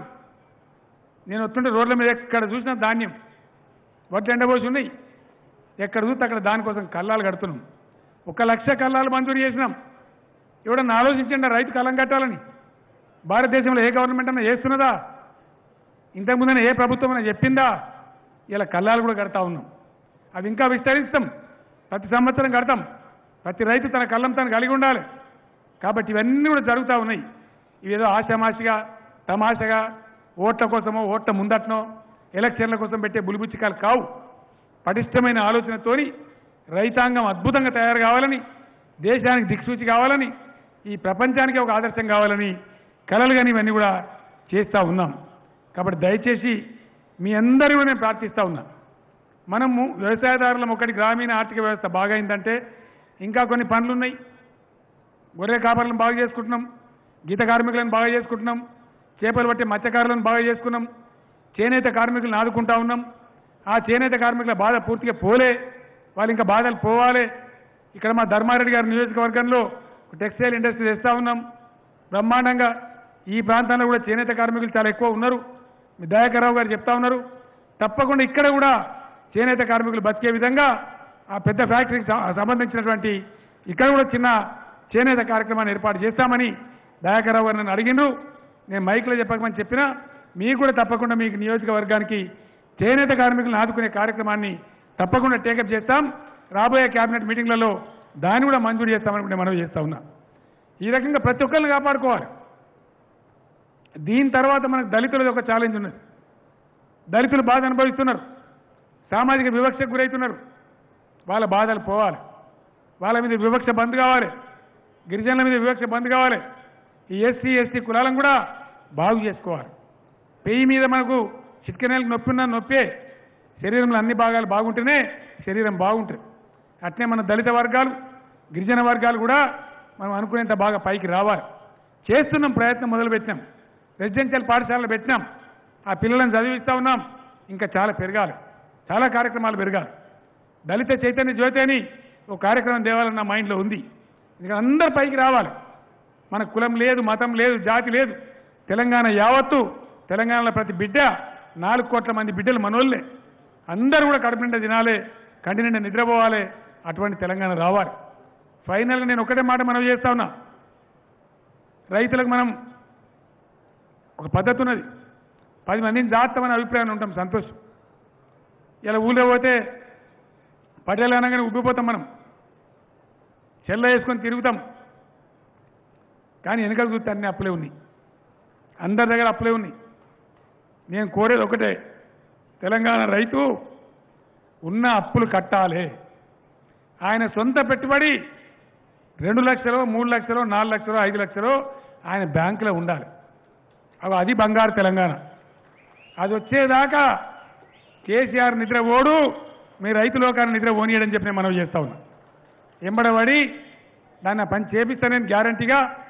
నేను వస్తుంటే రోడ్ల మీద ఎక్కడ చూసినా ధాన్యం వడ్లు ఎండబోసి ఉన్నాయి ఎక్కడ చూస్తే అక్కడ దానికోసం కల్లాలు కడుతున్నాం ఒక లక్ష కల్లాలు మంజూరు చేసినాం ఎవడన్నా ఆలోచించండి రైతు కళ్ళం కట్టాలని భారతదేశంలో ఏ గవర్నమెంట్ అన్నా చేస్తున్నదా ఇంతకుముందనే ఏ ప్రభుత్వం అయినా చెప్పిందా ఇలా కల్లాలు కూడా కడతా ఉన్నాం అవి ఇంకా విస్తరిస్తాం ప్రతి సంవత్సరం కడతాం ప్రతి రైతు తన కళ్ళం తను కలిగి ఉండాలి కాబట్టి ఇవన్నీ కూడా జరుగుతూ ఉన్నాయి ఇవేదో ఆశామాషిగా తమాషగా ఓట్ల కోసమో ఓట్ల ముందట్నో ఎలక్షన్ల కోసం పెట్టే బులిబుచ్చికాలు కావు పటిష్టమైన ఆలోచనతోని రైతాంగం అద్భుతంగా తయారు కావాలని దేశానికి దిక్సూచి కావాలని ఈ ప్రపంచానికి ఒక ఆదర్శం కావాలని కలలు కానీ ఇవన్నీ కూడా చేస్తూ ఉన్నాం కాబట్టి దయచేసి మీ అందరూ కూడా నేను ప్రార్థిస్తూ ఉన్నా మనము వ్యవసాయదారులం ఒకటి గ్రామీణ ఆర్థిక వ్యవస్థ బాగైందంటే ఇంకా కొన్ని పనులు ఉన్నాయి గొర్రె కాపర్లను బాగా చేసుకుంటున్నాం గీత కార్మికులను బాగా చేసుకుంటున్నాం చేపలు పట్టే మత్స్యకారులను బాగా చేసుకున్నాం చేనేత కార్మికులను ఆదుకుంటా ఉన్నాం ఆ చేనేత కార్మికుల బాధ పూర్తిగా పోలే వాళ్ళు ఇంకా బాధలు పోవాలి ఇక్కడ మా ధర్మారెడ్డి గారి నియోజకవర్గంలో టెక్స్టైల్ ఇండస్ట్రీ తెస్తా ఉన్నాం బ్రహ్మాండంగా ఈ ప్రాంతంలో కూడా చేనేత కార్మికులు చాలా ఎక్కువ ఉన్నారు మీ దయాకర్రావు గారు చెప్తా ఉన్నారు తప్పకుండా ఇక్కడ కూడా చేనేత కార్మికులు బతికే విధంగా ఆ పెద్ద ఫ్యాక్టరీకి సం- సంబంధించినటువంటి ఇక్కడ కూడా చిన్న చేనేత కార్యక్రమాన్ని ఏర్పాటు చేస్తామని దయాకర్రావు గారు నన్ను అడిగిండ్రు నేను మైక్లో చెప్పకమని చెప్పినా మీకు కూడా తప్పకుండా మీకు నియోజకవర్గానికి చేనేత కార్మికులను ఆదుకునే కార్యక్రమాన్ని తప్పకుండా టేకప్ చేస్తాం రాబోయే కేబినెట్ మీటింగ్లలో దాన్ని కూడా మంజూరు చేస్తామని కూడా మనవి చేస్తా ఉన్నా ఈ రకంగా ప్రతి ఒక్కరిని కాపాడుకోవాలి దీని తర్వాత మనకు దళితులది ఒక ఛాలెంజ్ ఉన్నది దళితులు బాధ అనుభవిస్తున్నారు సామాజిక వివక్షకు గురవుతున్నారు వాళ్ళ బాధలు పోవాలి వాళ్ళ మీద వివక్ష బంద్ కావాలి గిరిజనుల మీద వివక్ష బంద్ కావాలి ఈ ఎస్సీ ఎస్టీ కులాలను కూడా బాగు చేసుకోవాలి పెయ్యి మీద మనకు చిట్కనేలకు నొప్పి ఉన్నా నొప్పే శరీరంలో అన్ని భాగాలు బాగుంటేనే శరీరం బాగుంటుంది అట్నే మన దళిత వర్గాలు గిరిజన వర్గాలు కూడా మనం అనుకునేంత బాగా పైకి రావాలి చేస్తున్నాం ప్రయత్నం మొదలుపెట్టినాం రెసిడెన్షియల్ పాఠశాలలు పెట్టినాం ఆ పిల్లలను చదివిస్తూ ఉన్నాం ఇంకా చాలా పెరగాలి చాలా కార్యక్రమాలు పెరగాలి దళిత చైతన్య జ్యోతి అని ఒక కార్యక్రమం దేవాలని నా మైండ్లో ఉంది ఇంకా అందరు పైకి రావాలి మన కులం లేదు మతం లేదు జాతి లేదు తెలంగాణ యావత్తు తెలంగాణలో ప్రతి బిడ్డ నాలుగు కోట్ల మంది బిడ్డలు మనోళ్ళే అందరూ కూడా కడుపు నిండా తినాలి కంటి నిండా నిద్రపోవాలి అటువంటి తెలంగాణ రావాలి ఫైనల్గా నేను ఒకటే మాట మనం చేస్తా ఉన్నా రైతులకు మనం ఒక పద్ధతి ఉన్నది పది మందిని దాస్తామని అభిప్రాయం ఉంటాం సంతోషం ఇలా ఊళ్ళో పోతే పటేల్ అనగానే ఉబ్బిపోతాం మనం చెల్ల వేసుకొని తిరుగుతాం కానీ వెనకాల చూస్తే అన్ని అప్పులే ఉన్నాయి అందరి దగ్గర అప్పులే ఉన్నాయి నేను కోరేది ఒకటే తెలంగాణ రైతు ఉన్న అప్పులు కట్టాలి ఆయన సొంత పెట్టుబడి రెండు లక్షలు మూడు లక్షలు నాలుగు లక్షలు ఐదు లక్షలు ఆయన బ్యాంకులో ఉండాలి అవి అది బంగారు తెలంగాణ అది వచ్చేదాకా కేసీఆర్ నిద్ర ఓడు మీ రైతు లోకాన్ని నిద్ర ఓనియడని చెప్పి నేను మనవి చేస్తా ఉన్నా ఎంబడబడి దాన్ని ఆ పని చేపిస్తా నేను గ్యారంటీగా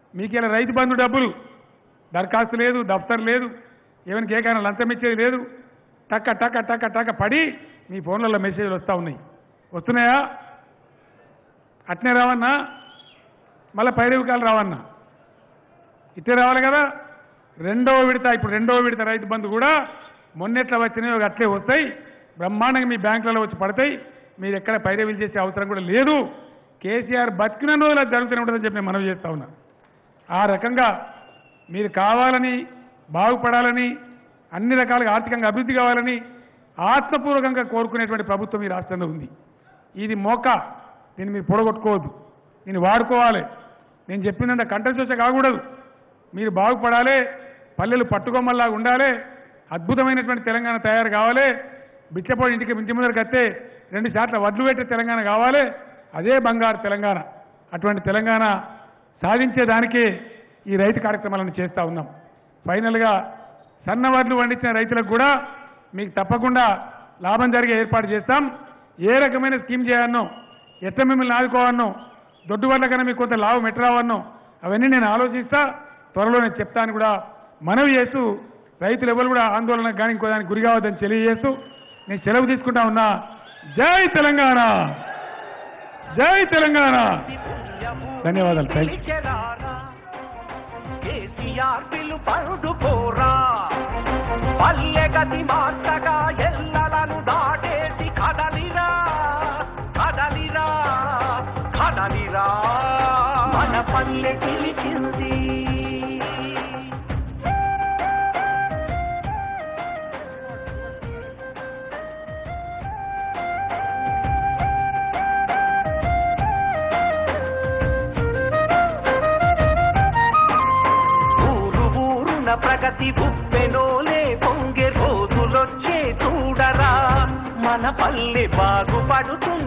మీకు ఇలా రైతు బంధు డబ్బులు దరఖాస్తు లేదు దఫ్తర్ లేదు ఎవరికి ఏ కానీ లంచం ఇచ్చేది లేదు టక్క టక్క టక్క టక్క పడి మీ ఫోన్లలో మెసేజ్లు వస్తూ ఉన్నాయి వస్తున్నాయా అట్నే రావన్నా మళ్ళీ పైరవికాలు రావన్నా ఇట్టే రావాలి కదా రెండవ విడత ఇప్పుడు రెండవ విడత రైతు బంధు కూడా మొన్నెట్లా వచ్చినాయో అవి అట్లే వస్తాయి బ్రహ్మాండంగా మీ బ్యాంకులలో వచ్చి పడతాయి మీరు ఎక్కడ పైరవీలు చేసే అవసరం కూడా లేదు కేసీఆర్ బతికిన రోజులు అది జరుగుతూనే ఉంటుందని చెప్పి నేను మనవి చేస్తా ఉన్నా ఆ రకంగా మీరు కావాలని బాగుపడాలని అన్ని రకాలుగా ఆర్థికంగా అభివృద్ధి కావాలని ఆత్మపూర్వకంగా కోరుకునేటువంటి ప్రభుత్వం ఈ రాష్ట్రంలో ఉంది ఇది మోక దీన్ని మీరు పొడగొట్టుకోవద్దు దీన్ని వాడుకోవాలి నేను చెప్పినంత కంఠశోష కాకూడదు మీరు బాగుపడాలి పల్లెలు పట్టుకొమ్మల్లాగా ఉండాలి అద్భుతమైనటువంటి తెలంగాణ తయారు కావాలి బిచ్చపోయి ఇంటికి ఇంటి ముందర కత్తే రెండు శాట్ల వడ్లు పెట్టే తెలంగాణ కావాలి అదే బంగారు తెలంగాణ అటువంటి తెలంగాణ సాధించేదానికే ఈ రైతు కార్యక్రమాలను చేస్తూ ఉన్నాం ఫైనల్గా సన్న వడ్లు పండించిన రైతులకు కూడా మీకు తప్పకుండా లాభం జరిగే ఏర్పాటు చేస్తాం ఏ రకమైన స్కీమ్ చేయాలనో ఎట్లా మిమ్మల్ని ఆదుకోవాలనో దొడ్డు వడ్ల కన్నా మీకు కొంత లాభం ఎట్టరావన్నో అవన్నీ నేను ఆలోచిస్తా త్వరలో నేను చెప్తాను కూడా మనవి చేస్తూ రైతులు ఎవరు కూడా ఆందోళనకు కానీ ఇంకో దానికి గురి కావద్దని తెలియజేస్తూ నేను సెలవు తీసుకుంటా ఉన్నా జై తెలంగాణ జై తెలంగాణ ధన్యవాదాలు థ్యాంక్ యూ కేసీఆర్ పిలు పరుడుకోరా పల్లె గతి మార్చగా ఎల్లలను దాటేసి కదలిరా కదలిరా కదలిరా మన పల్లె పిలిచింది ఊరు ఊరున ప్రగతి ఉప్పెనోలే పొంగే రోజులొచ్చే చూడరా మన పల్లె బాగుపడుతుంది